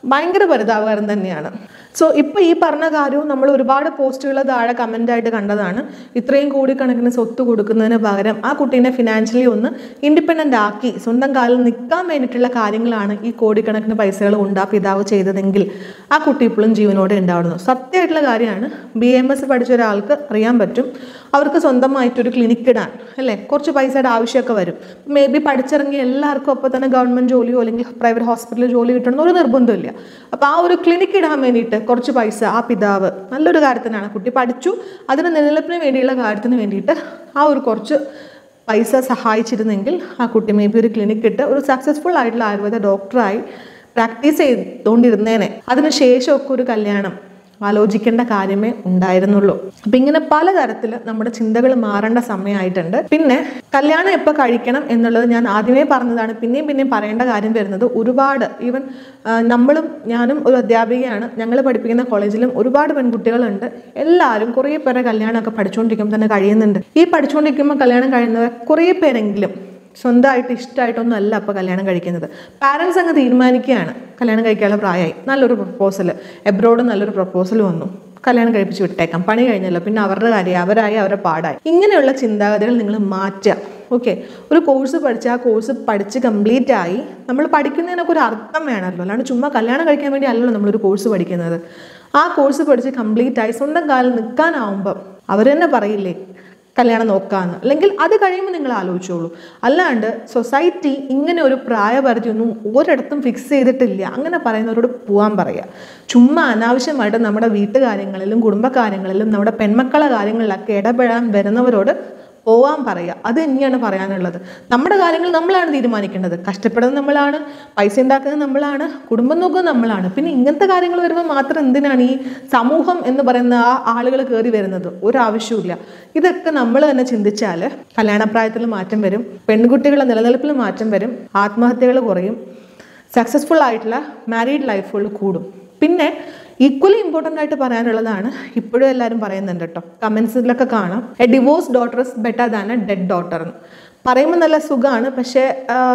Speaker 1: ഭയങ്കര പരിതാപകരം തന്നെയാണ് സോ ഇപ്പോൾ ഈ പറഞ്ഞ കാര്യവും നമ്മൾ ഒരുപാട് പോസ്റ്റുകൾ താഴെ കമൻ്റായിട്ട് കണ്ടതാണ് ഇത്രയും കോടിക്കണക്കിന് സ്വത്ത് കൊടുക്കുന്നതിന് പകരം ആ കുട്ടീനെ ഫിനാൻഷ്യലി ഒന്ന് ഇൻഡിപെൻഡൻ്റ് ആക്കി സ്വന്തം കാലിൽ നിൽക്കാൻ വേണ്ടിയിട്ടുള്ള കാര്യങ്ങളാണ് ഈ കോടിക്കണക്കിന് പൈസകൾ കൊണ്ട് ആ പിതാവ് ചെയ്തതെങ്കിൽ ആ കുട്ടി ഇപ്പോഴും ജീവനോടെ ഉണ്ടാവുന്നു സത്യമായിട്ടുള്ള കാര്യമാണ് ബി എം എസ് പഠിച്ച ഒരാൾക്ക് അറിയാൻ പറ്റും അവർക്ക് സ്വന്തമായിട്ടൊരു ക്ലിനിക്ക് ഇടാൻ അല്ലേ കുറച്ച് പൈസയുടെ ആവശ്യമൊക്കെ വരും മേ ബി പഠിച്ചിറങ്ങിയ എല്ലാവർക്കും അപ്പോൾ തന്നെ ഗവൺമെൻറ് ജോലിയോ അല്ലെങ്കിൽ പ്രൈവറ്റ് ഹോസ്പിറ്റലിൽ ജോലി കിട്ടണമെന്ന് ഒരു നിർബന്ധമില്ല അപ്പോൾ ആ ഒരു ക്ലിനിക്ക് ഇടാൻ വേണ്ടിയിട്ട് കുറച്ച് പൈസ ആ പിതാവ് നല്ലൊരു കാര്യത്തിനാണ് കുട്ടി പഠിച്ചു അതിന് നിലനിൽപ്പിന് വേണ്ടിയുള്ള കാര്യത്തിന് വേണ്ടിയിട്ട് ആ ഒരു കുറച്ച് പൈസ സഹായിച്ചിരുന്നെങ്കിൽ ആ കുട്ടി മേ ബി ഒരു ക്ലിനിക്ക് ഇട്ട് ഒരു സക്സസ്ഫുൾ ആയിട്ടുള്ള ആയുർവേദ ഡോക്ടറായി പ്രാക്ടീസ് ചെയ്തുകൊണ്ടിരുന്നേനെ അതിന് ശേഷമൊക്കെ ഒരു കല്യാണം ആലോചിക്കേണ്ട കാര്യമേ ഉണ്ടായിരുന്നുള്ളൂ അപ്പം ഇങ്ങനെ പലതരത്തിൽ നമ്മുടെ ചിന്തകൾ മാറേണ്ട സമയമായിട്ടുണ്ട് പിന്നെ കല്യാണം എപ്പോൾ കഴിക്കണം എന്നുള്ളത് ഞാൻ ആദ്യമേ പറഞ്ഞതാണ് പിന്നെയും പിന്നെയും പറയേണ്ട കാര്യം വരുന്നത് ഒരുപാട് ഈവൻ നമ്മളും ഞാനും ഒരു അധ്യാപികയാണ് ഞങ്ങൾ പഠിപ്പിക്കുന്ന കോളേജിലും ഒരുപാട് പെൺകുട്ടികളുണ്ട് എല്ലാവരും കുറേ പേരെ കല്യാണമൊക്കെ പഠിച്ചുകൊണ്ടിരിക്കുമ്പോൾ തന്നെ കഴിയുന്നുണ്ട് ഈ പഠിച്ചുകൊണ്ടിരിക്കുമ്പോൾ കല്യാണം കഴിയുന്നവർ കുറേ പേരെങ്കിലും സ്വന്തമായിട്ട് ഇഷ്ടമായിട്ടൊന്നും അല്ല അപ്പോൾ കല്യാണം കഴിക്കുന്നത് പാരൻസ് അങ്ങ് തീരുമാനിക്കുകയാണ് കല്യാണം കഴിക്കാനുള്ള പ്രായമായി നല്ലൊരു പ്രപ്പോസൽ എബ്രോഡ് നല്ലൊരു പ്രപ്പോസൽ വന്നു കല്യാണം കഴിപ്പിച്ച് വിട്ടേക്കാം പണി കഴിഞ്ഞല്ലോ പിന്നെ അവരുടെ കാര്യം അവരായി അവരുടെ പാടായി ഇങ്ങനെയുള്ള ചിന്താഗതികൾ നിങ്ങൾ മാറ്റുക ഓക്കെ ഒരു കോഴ്സ് പഠിച്ച് ആ കോഴ്സ് പഠിച്ച് കംപ്ലീറ്റ് ആയി നമ്മൾ പഠിക്കുന്നതിനൊക്കെ ഒരു അർത്ഥം വേണമല്ലോ അല്ലാണ്ട് ചുമ്മാ കല്യാണം കഴിക്കാൻ വേണ്ടി അല്ലല്ലോ നമ്മളൊരു കോഴ്സ് പഠിക്കുന്നത് ആ കോഴ്സ് പഠിച്ച് കംപ്ലീറ്റ് ആയി സ്വന്തം കാലിൽ നിൽക്കാനാവുമ്പം അവർ തന്നെ പറയില്ലേ കല്യാണം നോക്കാമെന്ന് അല്ലെങ്കിൽ അത് കഴിയുമ്പോൾ നിങ്ങൾ ആലോചിച്ചോളൂ അല്ലാണ്ട് സൊസൈറ്റി ഇങ്ങനെ ഒരു പ്രായപരിധി ഒന്നും ഒരിടത്തും ഫിക്സ് ചെയ്തിട്ടില്ല അങ്ങനെ പറയുന്നവരോട് പോകാൻ പറയുക ചുമ്മാ അനാവശ്യമായിട്ട് നമ്മുടെ വീട്ടുകാര്യങ്ങളിലും കുടുംബകാര്യങ്ങളിലും നമ്മുടെ പെൺമക്കളെ കാര്യങ്ങളിലൊക്കെ ഇടപെടാൻ വരുന്നവരോട് പോവാൻ പറയുക അത് തന്നെയാണ് പറയാനുള്ളത് നമ്മുടെ കാര്യങ്ങൾ നമ്മളാണ് തീരുമാനിക്കേണ്ടത് കഷ്ടപ്പെടുന്നത് നമ്മളാണ് പൈസ ഉണ്ടാക്കുന്നത് നമ്മളാണ് കുടുംബം നോക്കുന്നത് നമ്മളാണ് പിന്നെ ഇങ്ങനത്തെ കാര്യങ്ങൾ വരുമ്പോൾ മാത്രം എന്തിനാണ് ഈ സമൂഹം എന്ന് പറയുന്ന ആ ആളുകൾ കയറി വരുന്നത് ഒരാവശ്യമില്ല ഇതൊക്കെ നമ്മൾ തന്നെ ചിന്തിച്ചാൽ കല്യാണപ്രായത്തിൽ മാറ്റം വരും പെൺകുട്ടികളുടെ നിലനിൽപ്പിൽ മാറ്റം വരും ആത്മഹത്യകൾ കുറയും സക്സസ്ഫുൾ ആയിട്ടുള്ള മാരീഡ് ലൈഫുകൾ കൂടും പിന്നെ ഈക്വലി ഇമ്പോർട്ടൻ്റ് ആയിട്ട് പറയാനുള്ളതാണ് ഇപ്പോഴും എല്ലാവരും പറയുന്നുണ്ട് കേട്ടോ കമൻസിലൊക്കെ കാണാം a divorce daughter is better than a dead daughter എന്ന് പറയുമ്പോൾ നല്ല സുഖമാണ് പക്ഷേ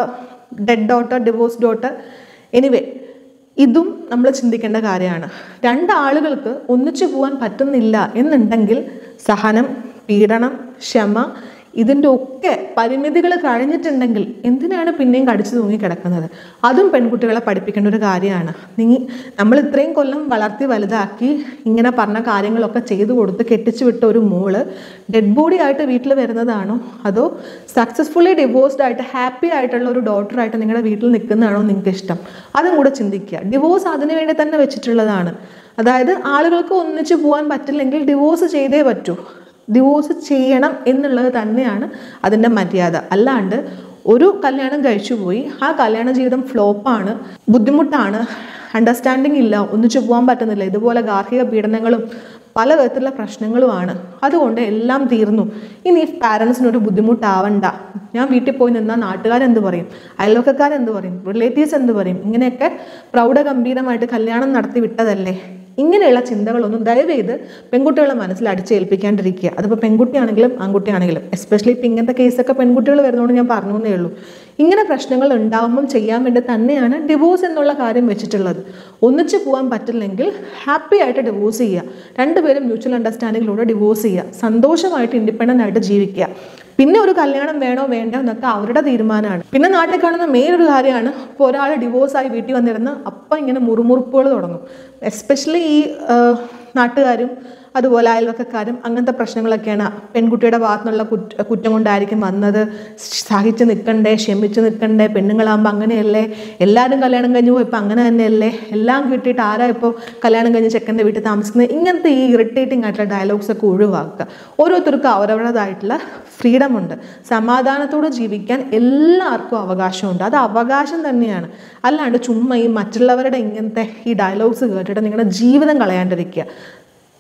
Speaker 1: dead daughter divorce daughter anyway ഇതും നമ്മൾ ചിന്തിക്കേണ്ട കാര്യമാണ് രണ്ടാളുകൾക്ക് ഒന്നിച്ചു പോകാൻ പറ്റുന്നില്ല എന്നുണ്ടെങ്കിൽ സഹനം പീഡനം ക്ഷമ ഇതിൻ്റെ ഒക്കെ പരിമിതികൾ കഴിഞ്ഞിട്ടുണ്ടെങ്കിൽ എന്തിനാണ് പിന്നെയും കടിച്ചു തൂങ്ങി കിടക്കുന്നത് അതും പെൺകുട്ടികളെ പഠിപ്പിക്കേണ്ട ഒരു കാര്യമാണ് നീ നമ്മൾ ഇത്രയും കൊല്ലം വളർത്തി വലുതാക്കി ഇങ്ങനെ പറഞ്ഞ കാര്യങ്ങളൊക്കെ ചെയ്തു കൊടുത്ത് കെട്ടിച്ചു വിട്ട ഒരു മോള് ഡെഡ് ബോഡി ആയിട്ട് വീട്ടിൽ വരുന്നതാണോ അതോ സക്സസ്ഫുള്ളി ഡിവോഴ്സ്ഡ് ആയിട്ട് ഹാപ്പി ആയിട്ടുള്ള ഒരു ഡോക്ടറായിട്ട് നിങ്ങളുടെ വീട്ടിൽ നിൽക്കുന്നതാണോ നിങ്ങൾക്ക് ഇഷ്ടം അതും കൂടെ ചിന്തിക്കുക ഡിവോഴ്സ് അതിനു വേണ്ടി തന്നെ വെച്ചിട്ടുള്ളതാണ് അതായത് ആളുകൾക്ക് ഒന്നിച്ചു പോകാൻ പറ്റില്ലെങ്കിൽ ഡിവോഴ്സ് ചെയ്തേ പറ്റൂ ഡിവോഴ്സ് ചെയ്യണം എന്നുള്ളത് തന്നെയാണ് അതിൻ്റെ മര്യാദ അല്ലാണ്ട് ഒരു കല്യാണം കഴിച്ചു പോയി ആ കല്യാണ ജീവിതം ഫ്ലോപ്പാണ് ബുദ്ധിമുട്ടാണ് അണ്ടർസ്റ്റാൻഡിങ് ഇല്ല ഒന്നിച്ചു പോകാൻ പറ്റുന്നില്ല ഇതുപോലെ ഗാർഹിക പീഡനങ്ങളും പല വിധത്തിലുള്ള പ്രശ്നങ്ങളുമാണ് അതുകൊണ്ട് എല്ലാം തീർന്നു ഇനി പാരൻസിനൊരു ബുദ്ധിമുട്ടാവണ്ട ഞാൻ വീട്ടിൽ പോയി നിന്നാൽ നാട്ടുകാരെന്ത് പറയും അയൽവക്കക്കാരെന്ത് പറയും റിലേറ്റീവ്സ് എന്ത് പറയും ഇങ്ങനെയൊക്കെ പ്രൗഢഗംഭീരമായിട്ട് കല്യാണം നടത്തി വിട്ടതല്ലേ ഇങ്ങനെയുള്ള ചിന്തകളൊന്നും ദയവേത് പെൺകുട്ടികളെ മനസ്സിൽ അടിച്ചേൽപ്പിക്കാണ്ടിരിക്കുക അതിപ്പോൾ പെൺകുട്ടിയാണെങ്കിലും ആൺകുട്ടിയാണെങ്കിലും എസ്പെഷ്യലി ഇപ്പം ഇങ്ങനത്തെ കേസൊക്കെ പെൺകുട്ടികൾ വരുന്നതുകൊണ്ട് ഞാൻ പറഞ്ഞു എന്നേ ഉള്ളൂ ഇങ്ങനെ പ്രശ്നങ്ങൾ ഉണ്ടാകുമ്പം ചെയ്യാൻ വേണ്ടി തന്നെയാണ് ഡിവോഴ്സ് എന്നുള്ള കാര്യം വെച്ചിട്ടുള്ളത് ഒന്നിച്ചു പോകാൻ പറ്റില്ലെങ്കിൽ ഹാപ്പി ആയിട്ട് ഡിവോഴ്സ് ചെയ്യുക രണ്ടുപേരും മ്യൂച്വൽ അണ്ടർസ്റ്റാൻഡിങ്ങിലൂടെ ഡിവോഴ്സ് ചെയ്യുക സന്തോഷമായിട്ട് ഇൻഡിപെൻഡൻ്റ് ആയിട്ട് ജീവിക്കുക പിന്നെ ഒരു കല്യാണം വേണോ വേണ്ടോ എന്നൊക്കെ അവരുടെ തീരുമാനമാണ് പിന്നെ നാട്ടിൽ കാണുന്ന മെയിൻ ഒരു കാര്യമാണ് ഇപ്പോൾ ഒരാൾ ഡിവോഴ്സായി വീട്ടിൽ വന്നിരുന്ന് അപ്പം ഇങ്ങനെ മുറുമുറുപ്പുകൾ തുടങ്ങും എസ്പെഷ്യലി ഈ ആ, നാട്ടുകാരും അതുപോലെ അയൽവക്കക്കാരും അങ്ങനത്തെ പ്രശ്നങ്ങളൊക്കെയാണ് പെൺകുട്ടിയുടെ ഭാഗത്തുനിന്നുള്ള കുറ്റ കുറ്റം കൊണ്ടായിരിക്കും വന്നത് സഹിച്ച് നിൽക്കണ്ടേ ക്ഷമിച്ച് നിൽക്കണ്ടേ പെണ്ണുങ്ങളാകുമ്പോൾ അങ്ങനെയല്ലേ എല്ലാവരും കല്യാണം കഴിഞ്ഞ് പോയി ഇപ്പം അങ്ങനെ തന്നെയല്ലേ എല്ലാം കിട്ടിയിട്ട് ആരാ ഇപ്പോൾ കല്യാണം കഴിഞ്ഞ് ചെക്കൻ്റെ വീട്ടിൽ താമസിക്കുന്നത് ഇങ്ങനത്തെ ഈ ഇറിറ്റേറ്റിംഗ് ആയിട്ടുള്ള ഡയലോഗ്സ് ഒക്കെ ഒഴിവാക്കുക ഓരോരുത്തർക്കും അവരവരുടേതായിട്ടുള്ള ഫ്രീഡം ഉണ്ട് സമാധാനത്തോടെ ജീവിക്കാൻ എല്ലാവർക്കും അവകാശമുണ്ട് അത് അവകാശം തന്നെയാണ് അല്ലാണ്ട് ചുമ്മാ ഈ മറ്റുള്ളവരുടെ ഇങ്ങനത്തെ ഈ ഡയലോഗ്സ് കേട്ടിട്ട് നിങ്ങളുടെ ജീവിതം കളയാണ്ടിരിക്കുക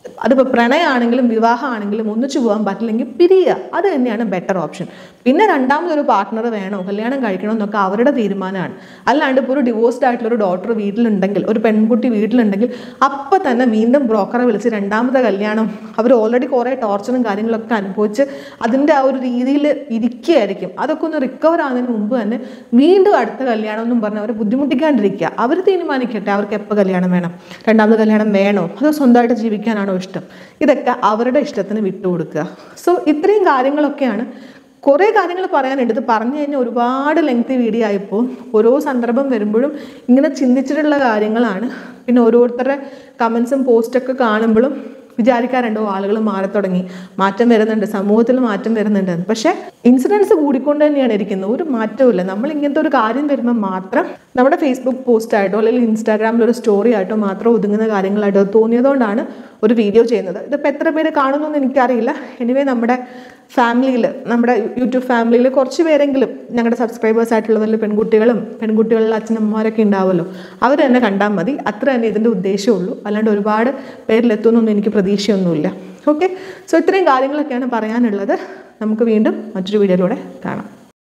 Speaker 1: അതിപ്പോൾ പ്രണയമാണെങ്കിലും വിവാഹമാണെങ്കിലും ഒന്നിച്ചു പോകാൻ പറ്റില്ലെങ്കിൽ പിരിയുക അത് തന്നെയാണ് ബെറ്റർ ഓപ്ഷൻ പിന്നെ രണ്ടാമതൊരു പാർട്ട്ണർ വേണോ കല്യാണം കഴിക്കണോ എന്നൊക്കെ അവരുടെ തീരുമാനമാണ് അല്ലാണ്ട് ഇപ്പോൾ ഒരു ഡിവോഴ്സ്ഡ് ആയിട്ടുള്ള ഒരു ഡോക്ടർ വീട്ടിലുണ്ടെങ്കിൽ ഒരു പെൺകുട്ടി വീട്ടിലുണ്ടെങ്കിൽ അപ്പം തന്നെ വീണ്ടും ബ്രോക്കറെ വിളിച്ച് രണ്ടാമത്തെ കല്യാണം അവർ ഓൾറെഡി കുറേ ടോർച്ചറും കാര്യങ്ങളൊക്കെ അനുഭവിച്ച് അതിൻ്റെ ആ ഒരു രീതിയിൽ ഇരിക്കുകയായിരിക്കും അതൊക്കെ ഒന്ന് റിക്കവർ ആകുന്നതിന് മുമ്പ് തന്നെ വീണ്ടും അടുത്ത കല്യാണം എന്നും പറഞ്ഞ് അവരെ ബുദ്ധിമുട്ടിക്കാണ്ടിരിക്കുക അവർ തീരുമാനിക്കട്ടെ അവർക്ക് എപ്പോൾ കല്യാണം വേണം രണ്ടാമത് കല്യാണം വേണോ അതോ സ്വന്തമായിട്ട് ജീവിക്കാനാണോ ഇഷ്ടം ഇതൊക്കെ അവരുടെ ഇഷ്ടത്തിന് വിട്ടുകൊടുക്കുക സോ ഇത്രയും കാര്യങ്ങളൊക്കെയാണ് കുറേ കാര്യങ്ങൾ പറയാനുണ്ട് ഇത് പറഞ്ഞു കഴിഞ്ഞാൽ ഒരുപാട് ലെങ്തി വീഡിയോ ആയിപ്പോൾ ഓരോ സന്ദർഭം വരുമ്പോഴും ഇങ്ങനെ ചിന്തിച്ചിട്ടുള്ള കാര്യങ്ങളാണ് പിന്നെ ഓരോരുത്തരുടെ കമൻസും പോസ്റ്റൊക്കെ കാണുമ്പോഴും വിചാരിക്കാറുണ്ടോ ആളുകൾ മാറി തുടങ്ങി മാറ്റം വരുന്നുണ്ട് സമൂഹത്തിൽ മാറ്റം വരുന്നുണ്ട് എന്ന്. പക്ഷേ ഇൻസിഡൻസ് കൂടിക്കൊണ്ട് തന്നെയാണ് ഇരിക്കുന്നത് ഒരു മാറ്റവും നമ്മൾ ഇങ്ങനത്തെ ഒരു കാര്യം വരുമ്പോൾ മാത്രം നമ്മുടെ ഫേസ്ബുക്ക് പോസ്റ്റ് ആയിട്ടോ അല്ലെങ്കിൽ ഇൻസ്റ്റാഗ്രാമിൽ ഒരു സ്റ്റോറി ആയിട്ടോ മാത്രം ഒതുങ്ങുന്ന കാര്യങ്ങളായിട്ടോ തോന്നിയതുകൊണ്ടാണ് ഒരു വീഡിയോ ചെയ്യുന്നത് ഇതിപ്പോൾ എത്ര പേര് കാണുന്നു എന്ന് എനിക്കറിയില്ല എനിവേ നമ്മുടെ ഫാമിലിയിൽ നമ്മുടെ യൂട്യൂബ് ഫാമിലിയിൽ കുറച്ച് പേരെങ്കിലും ഞങ്ങളുടെ സബ്സ്ക്രൈബേഴ്സ് ആയിട്ടുള്ളവരിൽ പെൺകുട്ടികളും പെൺകുട്ടികളിൽ അച്ഛനമ്മമാരൊക്കെ ഉണ്ടാവുമല്ലോ അവർ തന്നെ കണ്ടാൽ മതി അത്ര തന്നെ ഇതിൻ്റെ ഉദ്ദേശമുള്ളൂ അല്ലാണ്ട് ഒരുപാട് പേരിലെത്തുന്നൊന്നും എനിക്ക് പ്രതീക്ഷയൊന്നുമില്ല ഓക്കെ സോ ഇത്രയും കാര്യങ്ങളൊക്കെയാണ് പറയാനുള്ളത് നമുക്ക് വീണ്ടും മറ്റൊരു വീഡിയോയിലൂടെ കാണാം